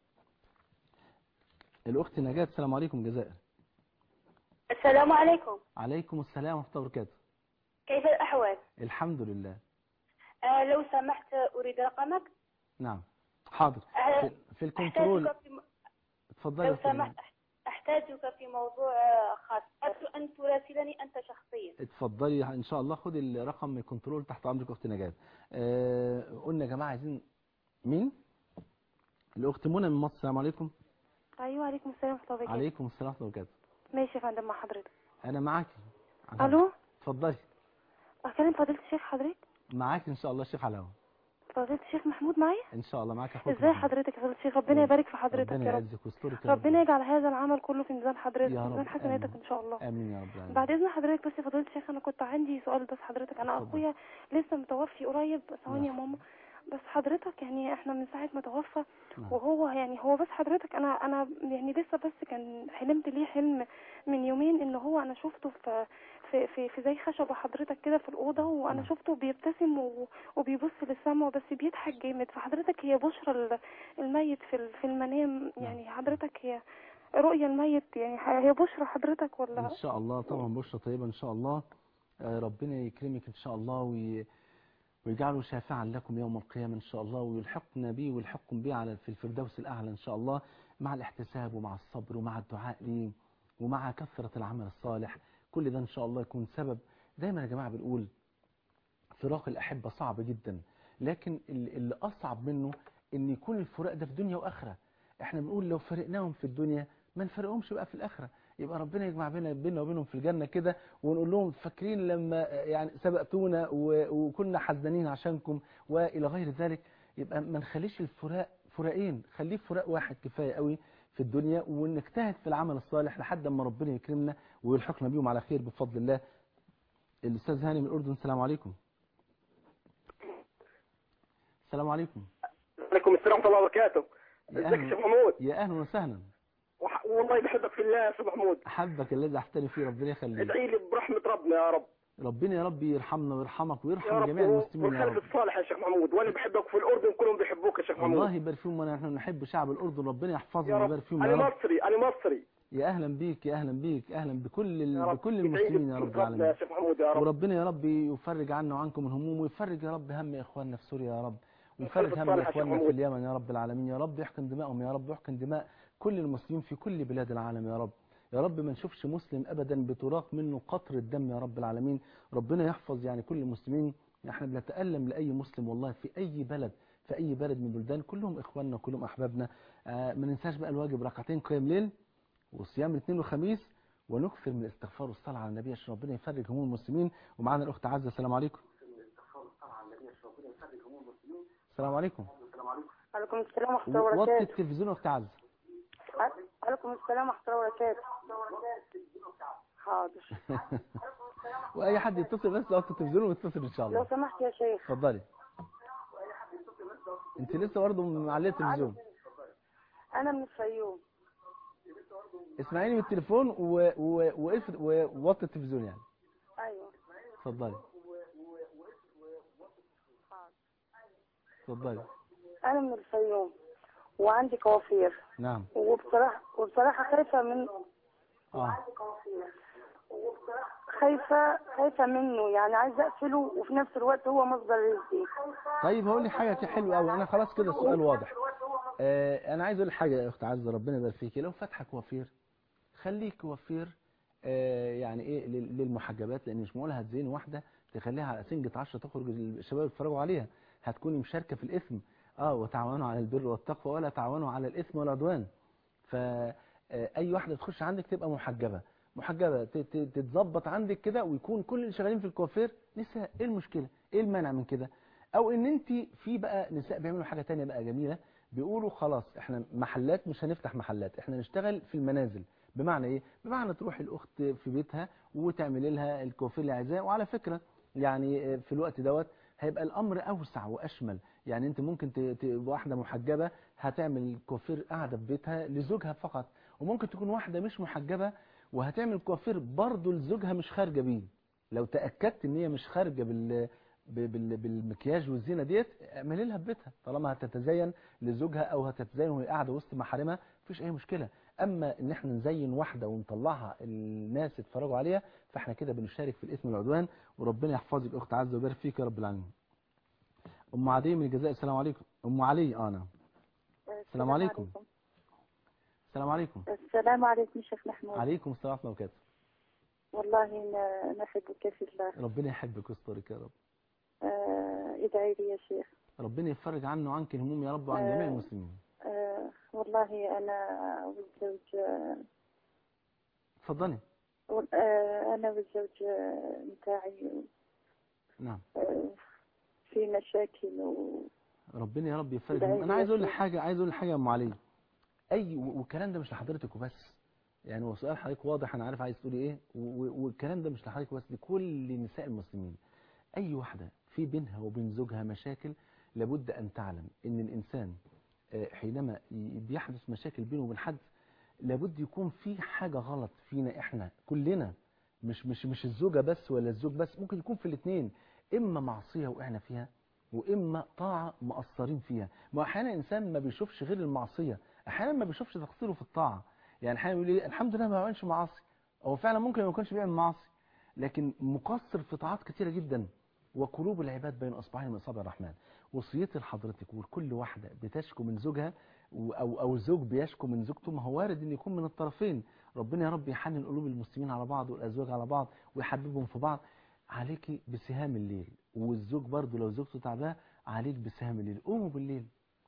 Speaker 3: الاخت نجاة السلام عليكم جزائر.
Speaker 8: السلام عليكم
Speaker 3: عليكم السلام ورحمه الله وبركاته.
Speaker 8: كيف الأحوال؟
Speaker 3: الحمد لله.
Speaker 8: آه لو سمحت أريد رقمك
Speaker 3: نعم. حاضر.
Speaker 8: آه،
Speaker 3: في, في الكنترول
Speaker 8: أحتاجك في
Speaker 3: اتفضلي
Speaker 8: لو
Speaker 3: يا أختي نجاة.
Speaker 8: سمحت أحتاجك في موضوع آه، خاص أرجو أن تراسلني أنت شخصيا
Speaker 3: اتفضلي ان شاء الله خدي الرقم من الكنترول تحت امرك اخت نجاة آه قلنا يا جماعه عايزين مين الاخت منى من مصر السلام عليكم
Speaker 9: ايوه عليكم السلام ورحمه الله وبركاته
Speaker 3: عليكم السلام ورحمه الله وبركاته
Speaker 9: ماشي يا فندم مع حضرتك
Speaker 3: انا معاكي
Speaker 9: الو
Speaker 3: اتفضلي
Speaker 9: اكلم فضيله الشيخ حضرتك
Speaker 3: معاكي ان شاء الله الشيخ علاوي
Speaker 9: فضيله الشيخ محمود معايا
Speaker 3: ان شاء الله معاكي اخوك
Speaker 9: ازاي
Speaker 3: محمود.
Speaker 9: حضرتك يا فضيله الشيخ ربنا يبارك في حضرتك
Speaker 3: ربنا
Speaker 9: يا رب
Speaker 3: يعزك ويسترك يا رب.
Speaker 9: ربنا يجعل هذا العمل كله في ميزان حضرتك
Speaker 3: يا
Speaker 9: في ميزان
Speaker 3: رب
Speaker 9: حسناتك
Speaker 3: آمين.
Speaker 9: ان شاء الله
Speaker 3: امين يا رب العالمين
Speaker 9: بعد اذن حضرتك بس يا فضيله الشيخ انا كنت عندي سؤال بس حضرتك انا
Speaker 3: اتفضل.
Speaker 9: اخويا لسه متوفي قريب ثواني يا
Speaker 3: نعم.
Speaker 9: ماما بس حضرتك يعني احنا من ساعه ما توفى
Speaker 3: نعم.
Speaker 9: وهو يعني هو بس حضرتك انا انا يعني لسه بس كان حلمت ليه حلم من يومين ان هو انا شفته في في في, في زي خشبه حضرتك كده في الاوضه وانا
Speaker 3: نعم.
Speaker 9: شفته بيبتسم و- وبيبص للسما بس بيضحك جامد فحضرتك هي بشرى ال- الميت في ال- في المنام يعني حضرتك هي رؤيا الميت يعني هي بشرى حضرتك ولا
Speaker 3: ان شاء الله طبعا بشرى طيبه ان شاء الله آه، ربنا يكرمك ان شاء الله وي... ويجعله شافعا لكم يوم القيامه ان شاء الله ويلحقنا به ويلحقكم به على في الفردوس الاعلى ان شاء الله مع الاحتساب ومع الصبر ومع الدعاء ليه ومع كثره العمل الصالح كل ده ان شاء الله يكون سبب دايما يا جماعه بنقول فراق الاحبه صعب جدا لكن ال- اللي اصعب منه ان يكون الفراق ده في دنيا واخره احنا بنقول لو فرقناهم في الدنيا ما نفرقهمش بقى في الاخره يبقى ربنا يجمع بينا بيننا وبينهم في الجنه كده ونقول لهم فاكرين لما يعني سبقتونا و- وكنا حزنين عشانكم والى غير ذلك يبقى ما نخليش الفراق فراقين خليه فراق واحد كفايه قوي في الدنيا ونجتهد في العمل الصالح لحد ما ربنا يكرمنا ويلحقنا بيهم على خير بفضل الله الاستاذ هاني من الاردن السلام عليكم السلام عليكم
Speaker 10: عليكم السلام ورحمه الله وبركاته
Speaker 3: يا
Speaker 10: ازيك يا شيخ محمود
Speaker 3: يا اهلا وسهلا
Speaker 10: وح- والله بحبك في الله يا شيخ محمود
Speaker 3: احبك الذي احترم فيه ربنا يخليك
Speaker 10: ادعي لي برحمه ربنا يا رب
Speaker 3: ربنا يا رب يرحمنا ويرحمك
Speaker 10: يا
Speaker 3: ويرحم
Speaker 10: رب
Speaker 3: جميع المسلمين يا
Speaker 10: والخلف
Speaker 3: رب
Speaker 10: الصالح يا شيخ محمود وانا بحبك في الاردن كلهم بيحبوك يا شيخ محمود
Speaker 3: الله يبارك فيهم ونحن نحب شعب الاردن ربنا يحفظهم
Speaker 10: يا رب
Speaker 3: ويبارك فيهم
Speaker 10: انا
Speaker 3: يا رب
Speaker 10: مصري انا مصري
Speaker 3: يا اهلا بيك يا اهلا بيك اهلا بكل ال...
Speaker 10: يا رب
Speaker 3: بكل
Speaker 10: ادعي لي
Speaker 3: المسلمين يا رب
Speaker 10: برحمة ربنا يا
Speaker 3: العالمين
Speaker 10: شيخ محمود يا رب
Speaker 3: وربنا يا رب يفرج عنا وعنكم الهموم ويفرج يا رب هم اخواننا في سوريا يا رب ويفرج
Speaker 10: الخلف
Speaker 3: هم
Speaker 10: الصالح يا شيخ
Speaker 3: اخواننا في
Speaker 10: محمود.
Speaker 3: اليمن يا رب العالمين يا رب يحقن دمائهم يا رب يحقن دماء كل المسلمين في كل بلاد العالم يا رب يا رب ما نشوفش مسلم ابدا بتراق منه قطر الدم يا رب العالمين ربنا يحفظ يعني كل المسلمين احنا بنتألم لأي مسلم والله في أي بلد في أي بلد من البلدان كلهم إخواننا كلهم أحبابنا آه ما ننساش بقى الواجب ركعتين قيام ليل وصيام الاثنين والخميس ونكثر من الاستغفار والصلاة على النبي عشان ربنا يفرج هموم المسلمين ومعانا الأخت عزة السلام عليكم السلام عليكم
Speaker 11: عليكم السلام ورحمة الله
Speaker 3: وطي
Speaker 11: وبركاته
Speaker 3: التلفزيون يا اخت عزه
Speaker 11: عليكم السلام ورحمة الله وبركاته حاضر
Speaker 3: واي حد يتصل بس يوطي التلفزيون ويتصل ان شاء
Speaker 11: لو
Speaker 3: الله
Speaker 11: سمحت يا شيخ
Speaker 3: اتفضلي انت لسه برضه معليه التلفزيون
Speaker 11: أنا من الفيوم
Speaker 3: اسمعيني من التليفون و... و... وقف- ووطي التلفزيون يعني
Speaker 11: أيوه
Speaker 3: اتفضلي اتفضلي
Speaker 11: أنا من الفيوم وعندي كوافير
Speaker 3: نعم
Speaker 11: وبصراحة وبصراحة خايفة من
Speaker 3: اه
Speaker 11: خايفة خايفة منه يعني عايزة أقفله وفي نفس الوقت هو مصدر رزقي
Speaker 3: طيب هقول لك حاجه كده حلوه قوي انا خلاص كده السؤال واضح آه انا عايز اقول لك حاجه يا اخت عزه ربنا يبارك فيكي لو فاتحه كوافير خليك كوافير آه يعني ايه لل- للمحجبات لان مش معقول هتزين واحده تخليها على سنجة 10 تخرج الشباب يتفرجوا عليها هتكوني مشاركه في الاثم اه وتعاونوا على البر والتقوى ولا تعاونوا على الاثم والعدوان فاي واحده تخش عندك تبقى محجبه محجبه ت- ت- تتظبط عندك كده ويكون كل اللي شغالين في الكوافير نساء ايه المشكله ايه المانع من كده او ان انت في بقى نساء بيعملوا حاجه تانية بقى جميله بيقولوا خلاص احنا محلات مش هنفتح محلات احنا نشتغل في المنازل بمعنى ايه بمعنى تروح الاخت في بيتها وتعملي لها الكوافير اللي عايزاه وعلى فكره يعني في الوقت دوت هيبقى الامر اوسع واشمل يعني انت ممكن ت- ت- واحده محجبه هتعمل كوافير قاعده في بيتها لزوجها فقط وممكن تكون واحده مش محجبه وهتعمل كوافير برضه لزوجها مش خارجه بيه لو تاكدت ان هي مش خارجه بال ب- بال- بالمكياج والزينه ديت اعملي لها في بيتها طالما هتتزين لزوجها او هتتزين وهي قاعده وسط محارمها مفيش اي مشكله اما ان احنا نزين واحده ونطلعها الناس يتفرجوا عليها فاحنا كده بنشارك في الاثم والعدوان وربنا يحفظك اخت عزه ويبارك فيك يا رب العالمين ام عدي من الجزائر السلام عليكم ام علي اه نعم السلام عليكم السلام عليكم
Speaker 12: السلام عليكم شيخ محمود
Speaker 3: عليكم السلام ورحمه الله وبركاته
Speaker 12: والله ن- نحبك في الله
Speaker 3: ربنا يحبك ويسترك يا رب
Speaker 12: آه، ادعي لي يا شيخ
Speaker 3: ربنا يفرج عنه وعنك الهموم يا رب وعن جميع
Speaker 12: آه.
Speaker 3: المسلمين
Speaker 12: آه، والله أنا والزوج آه،
Speaker 3: اتفضلي
Speaker 12: آه، أنا والزوج آه، متاعي
Speaker 3: نعم
Speaker 12: آه، في مشاكل و...
Speaker 3: ربنا يا رب يفرج
Speaker 12: دعي
Speaker 3: الهموم. انا
Speaker 12: لي
Speaker 3: عايز
Speaker 12: يا
Speaker 3: اقول لك
Speaker 12: شيخ.
Speaker 3: حاجه عايز اقول لك حاجه يا ام علي اي و- والكلام ده مش لحضرتك وبس يعني هو سؤال حضرتك واضح انا عارف عايز تقولي ايه و- و- والكلام ده مش لحضرتك بس لكل نساء المسلمين اي واحده في بينها وبين زوجها مشاكل لابد ان تعلم ان الانسان آه، حينما ي- بيحدث مشاكل بينه وبين حد لابد يكون في حاجه غلط فينا احنا كلنا مش مش مش الزوجه بس ولا الزوج بس ممكن يكون في الاثنين اما معصيه وقعنا فيها واما طاعه مقصرين فيها ما احيانا الانسان ما بيشوفش غير المعصيه احيانا ما بيشوفش تقصيره في الطاعه يعني احيانا يقول ايه الحمد لله ما بعملش معاصي هو فعلا ممكن ما يكونش بيعمل معاصي لكن مقصر في طاعات كتيره جدا وقلوب العباد بين اصبعين من اصابع الرحمن وصيتي لحضرتك ولكل واحده بتشكو من زوجها و- او او الزوج بيشكو من زوجته ما هو وارد ان يكون من الطرفين ربنا يا رب يحنن قلوب المسلمين على بعض والازواج على بعض ويحببهم في بعض عليكي بسهام الليل والزوج برضه لو زوجته تعباه عليك بسهام الليل قوموا بالليل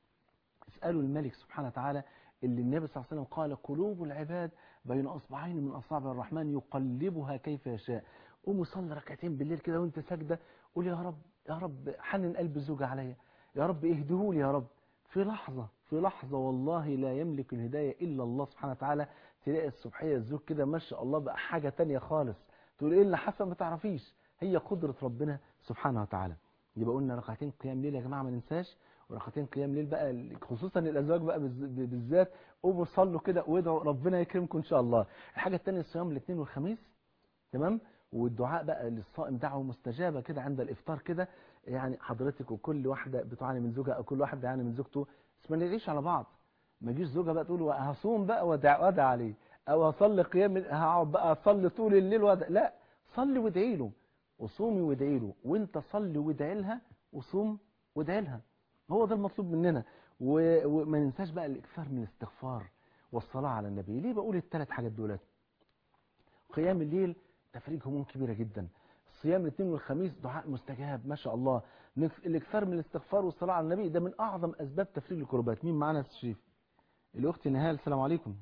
Speaker 3: اسألوا الملك سبحانه وتعالى اللي النبي صلى الله عليه وسلم قال قلوب العباد بين أصبعين من أصابع الرحمن يقلبها كيف يشاء قوموا صلي ركعتين بالليل كده وانت ساجدة قول يا رب يا رب حنن قلب الزوجة عليا يا رب اهدهولي يا رب في لحظة في لحظة والله لا يملك الهداية إلا الله سبحانه وتعالى تلاقي الصبحية الزوج كده ما شاء الله بقى حاجة تانية خالص تقول ايه اللي حصل ما تعرفيش هي قدرة ربنا سبحانه وتعالى يبقى قلنا ركعتين قيام ليل يا جماعة ما ننساش وركعتين قيام ليل بقى خصوصا الازواج بقى بالز- بالذات قوموا صلوا كده وادعوا ربنا يكرمكم ان شاء الله الحاجه الثانيه الصيام الاثنين والخميس تمام والدعاء بقى للصائم دعوه مستجابه كده عند الافطار كده يعني حضرتك وكل واحده بتعاني من زوجها او كل واحد بيعاني من زوجته بس ما ندعيش على بعض ما يجيش زوجها بقى تقول هصوم بقى وادع وادع عليه او هصلي قيام هقعد بقى اصلي طول الليل وادع لا صلي وادعي له وصومي وادعي له وانت صلي وادعي لها وصوم وادعي لها هو ده المطلوب مننا و- وما ننساش بقى الاكثار من الاستغفار والصلاه على النبي ليه بقول الثلاث حاجات دولت قيام الليل تفريج هموم كبيره جدا صيام الاثنين والخميس دعاء مستجاب ما شاء الله نك- الاكثار من الاستغفار والصلاه على النبي ده من اعظم اسباب تفريج الكربات مين معانا يا أستاذ شريف الاخت نهال السلام عليكم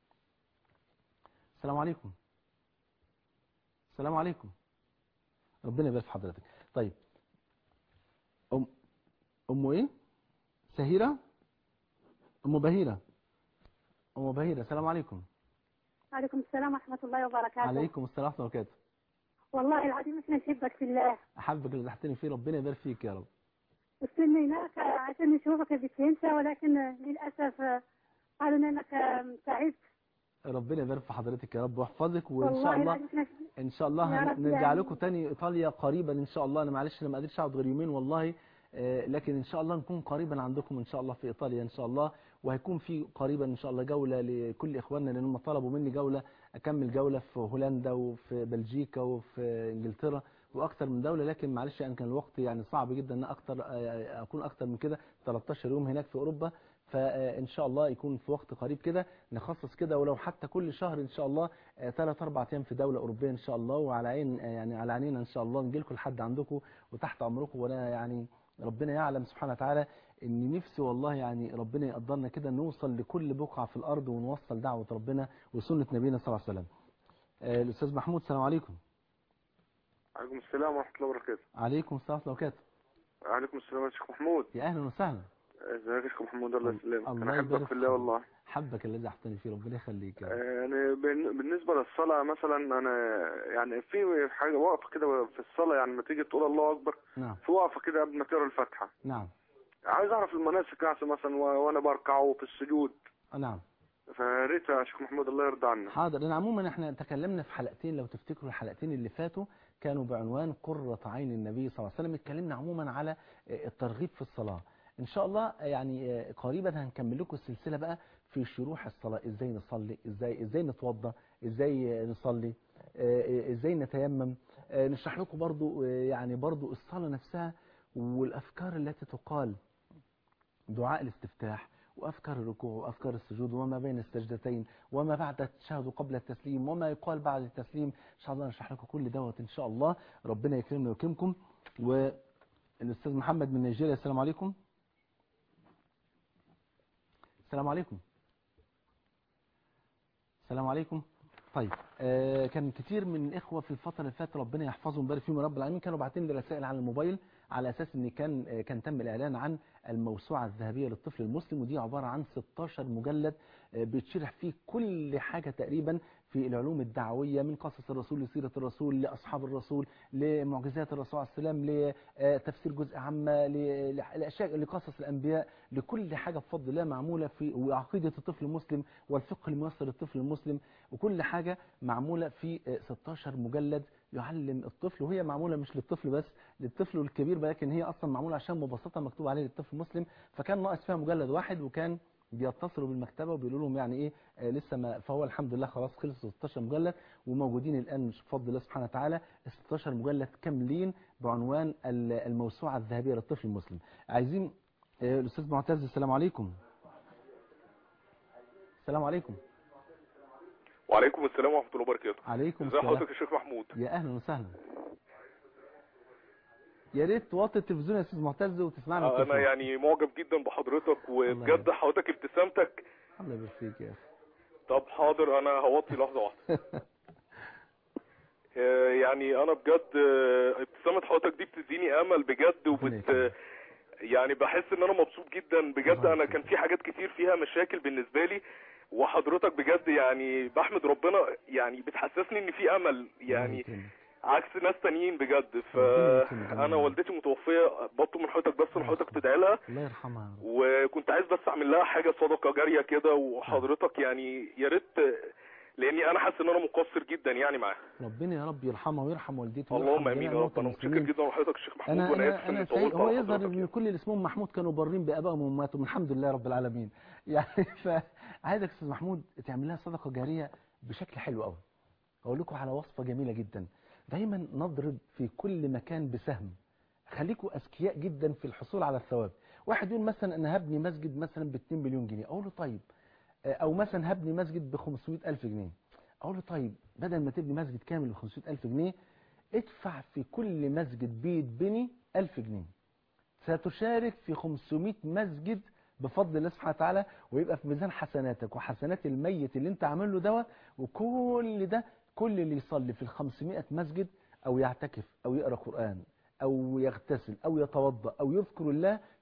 Speaker 3: السلام عليكم السلام عليكم ربنا يبارك في حضرتك طيب ام ام ايه سهيرة ام بهيرة ام بهيرة السلام عليكم
Speaker 6: عليكم السلام ورحمة الله وبركاته
Speaker 3: عليكم السلام ورحمة الله وبركاته
Speaker 6: والله العظيم احنا نحبك في الله
Speaker 3: احبك اللي تحتني فيه ربنا يبارك فيك يا رب
Speaker 6: استنيناك عشان نشوفك بتنسى ولكن للأسف قالوا لنا انك تعبت
Speaker 3: ربنا يبارك في حضرتك يا رب ويحفظك وان
Speaker 6: والله
Speaker 3: شاء الله
Speaker 6: العظيم احنا
Speaker 3: ان شاء الله
Speaker 6: يا
Speaker 3: هن-
Speaker 6: رب
Speaker 3: نرجع
Speaker 6: يعني.
Speaker 3: لكم تاني ايطاليا قريبا ان شاء الله انا معلش انا ما قدرتش اقعد غير يومين والله آه، لكن ان شاء الله نكون قريبا عندكم ان شاء الله في ايطاليا ان شاء الله وهيكون في قريبا ان شاء الله جوله لكل اخواننا لان هم طلبوا مني جوله اكمل جوله في هولندا وفي بلجيكا وفي انجلترا واكثر من دوله لكن معلش يعني كان الوقت يعني صعب جدا ان اكتر آه، اكون اكتر من كده 13 يوم هناك في اوروبا فان شاء الله يكون في وقت قريب كده نخصص كده ولو حتى كل شهر ان شاء الله ثلاث اربع ايام في دوله اوروبيه ان شاء الله وعلى عين آه، يعني على عينينا ان شاء الله نجي لكم لحد عندكم وتحت امركم وانا يعني ربنا يعلم سبحانه وتعالى ان نفسي والله يعني ربنا يقدرنا كده نوصل لكل بقعه في الارض ونوصل دعوه ربنا وسنه نبينا صلى الله عليه وسلم. آه، الاستاذ محمود السلام عليكم.
Speaker 13: عليكم السلام ورحمة الله وبركاته
Speaker 3: عليكم السلام ورحمه الله وبركاته.
Speaker 13: عليكم السلام يا شيخ محمود
Speaker 3: يا اهلا وسهلا.
Speaker 13: ازيك يا شيخ محمود الله يسلمك
Speaker 3: الله
Speaker 13: انا احبك
Speaker 3: يبارك
Speaker 13: في الله والله
Speaker 3: حبك الذي احسن فيه ربنا يخليك يا رب.
Speaker 13: يعني بن- بالنسبة للصلاة مثلا انا يعني في حاجة وقفة كده في الصلاة يعني لما تيجي تقول الله اكبر
Speaker 3: نعم
Speaker 13: في وقفة كده قبل ما تقرا الفاتحة
Speaker 3: نعم
Speaker 13: عايز اعرف المناسك يعني مثلا و- وانا بركع وفي السجود
Speaker 3: نعم
Speaker 13: فريت يا شيخ محمود الله يرضى عنك
Speaker 3: حاضر لان عموما احنا تكلمنا في حلقتين لو تفتكروا الحلقتين اللي فاتوا كانوا بعنوان قرة عين النبي صلى الله عليه وسلم اتكلمنا عموما على آه، الترغيب في الصلاة ان شاء الله آه، يعني آه، قريبا هنكمل لكم السلسلة بقى في شروح الصلاة ازاي نصلي ازاي ازاي نتوضى ازاي آه، نصلي آه، آه، ازاي نتيمم آه، نشرح لكم برضو آه، يعني برضو الصلاة نفسها والافكار التي تقال دعاء الاستفتاح وأفكار الركوع وأفكار السجود وما بين السجدتين وما بعد التشهد وقبل التسليم وما يقال بعد التسليم إن شاء الله نشرح لكم كل دوت إن شاء الله ربنا يكرمنا ويكرمكم والأستاذ محمد من نيجيريا السلام عليكم السلام عليكم السلام عليكم طيب آه كان كتير من الإخوة في الفترة اللي فاتت ربنا يحفظهم ويبارك فيهم يا رب العالمين كانوا باعتين لي رسائل على الموبايل على أساس إن كان آه كان تم الإعلان عن الموسوعة الذهبية للطفل المسلم ودي عبارة عن 16 مجلد آه بيتشرح فيه كل حاجة تقريبا في العلوم الدعوية من قصص الرسول لسيرة الرسول لأصحاب الرسول لمعجزات الرسول عليه السلام لتفسير جزء عامة ل- لأشياء لقصص الأنبياء لكل حاجة بفضل الله معمولة في وعقيدة الطفل المسلم والفقه الميسر للطفل المسلم وكل حاجة معمولة في آه، 16 مجلد يعلم الطفل وهي معمولة مش للطفل بس للطفل والكبير لكن هي أصلا معمولة عشان مبسطة مكتوب عليه للطفل المسلم فكان ناقص فيها مجلد واحد وكان بيتصلوا بالمكتبة وبيقولوا لهم يعني ايه آه لسه ما فهو الحمد لله خلاص خلص 16 مجلد وموجودين الآن بفضل الله سبحانه وتعالى 16 مجلد كاملين بعنوان ال- الموسوعة الذهبية للطفل المسلم عايزين آه الأستاذ معتز السلام عليكم السلام عليكم
Speaker 14: وعليكم السلام ورحمة الله وبركاته
Speaker 3: عليكم
Speaker 14: ازي
Speaker 3: السلام
Speaker 14: حضرتك يا شيخ محمود
Speaker 3: يا اهلا وسهلا يا ريت توطي التلفزيون يا استاذ معتز وتسمعنا
Speaker 14: انا
Speaker 3: بالتليفون.
Speaker 14: يعني معجب جدا بحضرتك وبجد حضرتك ابتسامتك
Speaker 3: الله يبارك فيك يا اخي
Speaker 14: طب حاضر انا هوطي لحظة واحدة آه، يعني انا بجد آه، ابتسامة حضرتك دي بتديني امل بجد وبت يعني بحس ان انا مبسوط جدا بجد انا كان في حاجات كتير فيها مشاكل بالنسبة لي وحضرتك بجد يعني بحمد ربنا يعني بتحسسني ان في امل يعني عكس ناس تانيين بجد فانا والدتي متوفيه بطلب من حضرتك بس ان حضرتك تدعي لها
Speaker 3: الله يرحمها
Speaker 14: وكنت عايز بس اعمل لها حاجه صدقه جاريه كده وحضرتك يعني يا ريت لاني انا حاسس ان انا مقصر جدا يعني معاها
Speaker 3: ربنا يا رب يرحمه ويرحم والدته
Speaker 14: اللهم
Speaker 3: ويرحم
Speaker 14: امين
Speaker 3: جميع
Speaker 14: يا رب انا
Speaker 3: موتى
Speaker 14: متشكر
Speaker 3: المسلمين.
Speaker 14: جدا لحضرتك الشيخ محمود
Speaker 3: انا
Speaker 14: وانا
Speaker 3: انا
Speaker 14: اسف
Speaker 3: انا
Speaker 14: اني
Speaker 3: سعيد
Speaker 14: طولت
Speaker 3: هو
Speaker 14: على
Speaker 3: يظهر
Speaker 14: حضرتك
Speaker 3: ان كل اللي اسمهم محمود كانوا بارين بابائهم وامهاتهم الحمد لله رب العالمين يعني فعايزك استاذ محمود تعمل لها صدقه جاريه بشكل حلو قوي اقول لكم على وصفه جميله جدا دايما نضرب في كل مكان بسهم خليكم اذكياء جدا في الحصول على الثواب واحد يقول مثلا انا هبني مسجد مثلا ب 2 مليون جنيه اقول له طيب آه، او مثلا هبني مسجد ب 500 الف جنيه اقول له طيب بدل ما تبني مسجد كامل ب 500 الف جنيه ادفع في كل مسجد بيتبني 1000 جنيه ستشارك في 500 مسجد بفضل الله سبحانه وتعالى ويبقى في ميزان حسناتك وحسنات الميت اللي انت عامل له دوت وكل ده كل اللي يصلي في ال 500 مسجد او يعتكف او يقرا قران او يغتسل او يتوضا او يذكر الله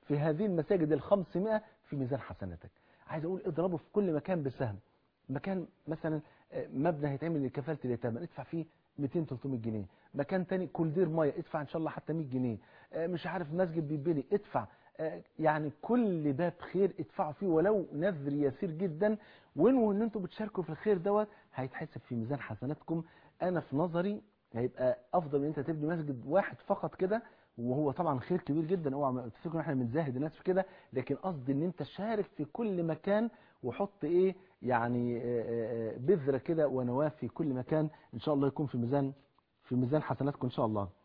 Speaker 3: في هذه المساجد الخمسمائة في ميزان حسناتك عايز أقول اضربه في كل مكان بسهم مكان مثلا مبنى هيتعمل لكفالة اليتامى ادفع فيه 200 300 جنيه مكان تاني كولدير ميه ادفع ان شاء الله حتى 100 جنيه مش عارف مسجد بيتبني ادفع يعني كل باب خير ادفعوا فيه ولو نذر يسير جدا وانووا ان انتوا بتشاركوا في الخير دوت هيتحسب في ميزان حسناتكم انا في نظري هيبقى افضل من انت تبني مسجد واحد فقط كده وهو طبعا خير كبير جدا اوعى ما تفتكروا احنا بنزاهد الناس في كده لكن قصدي ان انت شارك في كل مكان وحط ايه يعني بذره كده ونواه في كل مكان ان شاء الله يكون في ميزان في ميزان حسناتكم ان شاء الله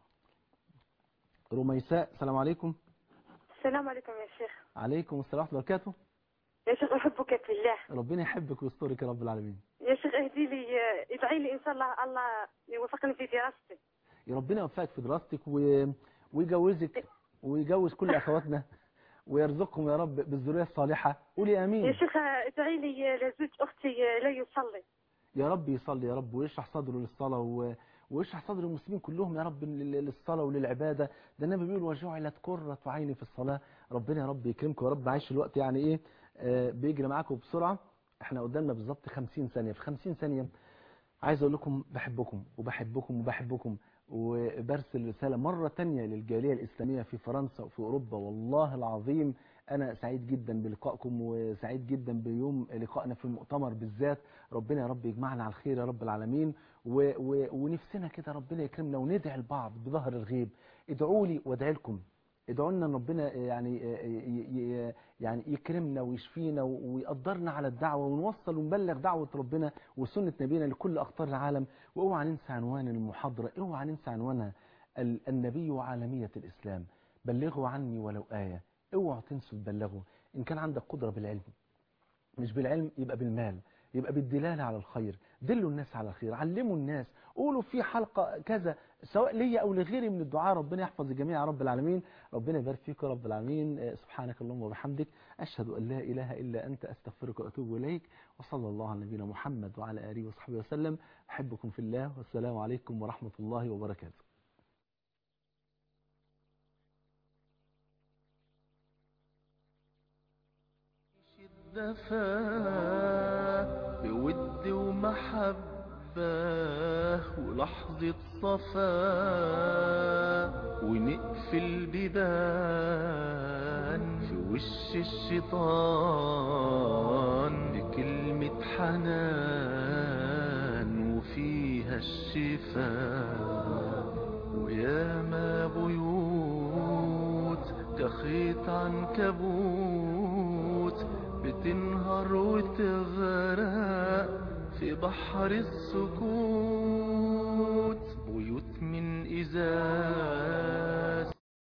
Speaker 3: رميساء السلام عليكم
Speaker 15: السلام عليكم يا شيخ
Speaker 3: عليكم السلام ورحمه الله وبركاته
Speaker 15: يا شيخ احبك في الله
Speaker 3: ربنا يحبك ويسترك يا رب العالمين
Speaker 15: يا شيخ اهدي لي ادعي لي ان شاء الله الله يوفقني في دراستي
Speaker 3: يا ربنا يوفقك في دراستك و... ويجوزك ويجوز كل اخواتنا ويرزقهم يا رب بالذريه الصالحه قولي امين
Speaker 15: يا شيخ ادعي لي لزوج اختي لا يصلي
Speaker 3: يا رب يصلي يا رب ويشرح صدره للصلاه و... ويشرح صدر المسلمين كلهم يا رب للصلاة وللعبادة ده النبي بيقول وجعلت قرة عيني في الصلاة ربنا يا رب يكرمكم يا رب عايش الوقت يعني ايه آه بيجري معاكم بسرعة احنا قدامنا بالظبط 50 ثانية في 50 ثانية عايز اقول لكم بحبكم وبحبكم وبحبكم وبرسل رسالة مرة تانية للجالية الإسلامية في فرنسا وفي أوروبا والله العظيم أنا سعيد جدا بلقائكم وسعيد جدا بيوم لقائنا في المؤتمر بالذات ربنا يا رب يجمعنا على الخير يا رب العالمين و و ونفسنا كده ربنا يكرمنا وندعي البعض بظهر الغيب ادعوا لي وادعي لكم ادعوا لنا ان ربنا يعني يعني يكرمنا ويشفينا ويقدرنا على الدعوه ونوصل ونبلغ دعوه ربنا وسنه نبينا لكل اقطار العالم واوعى ننسى عنوان المحاضره اوعى ننسى عنوانها النبي وعالميه الاسلام بلغوا عني ولو ايه اوعوا تنسوا تبلغوا ان كان عندك قدره بالعلم مش بالعلم يبقى بالمال يبقى بالدلالة على الخير دلوا الناس على الخير علموا الناس قولوا في حلقة كذا سواء ليا أو لغيري من الدعاء ربنا يحفظ الجميع يا رب العالمين ربنا يبارك فيك يا رب العالمين سبحانك اللهم وبحمدك أشهد أن لا إله إلا أنت أستغفرك وأتوب إليك وصلى الله على نبينا محمد وعلى آله وصحبه وسلم أحبكم في الله والسلام عليكم ورحمة الله وبركاته
Speaker 1: الدفا بود ومحبة ولحظة صفا ونقفل بيبان في وش الشيطان بكلمة حنان وفيها الشفاء ويا ما بيوت كخيط عنكبوت بتنهار وتغرق في بحر السكوت بيوت من إزاز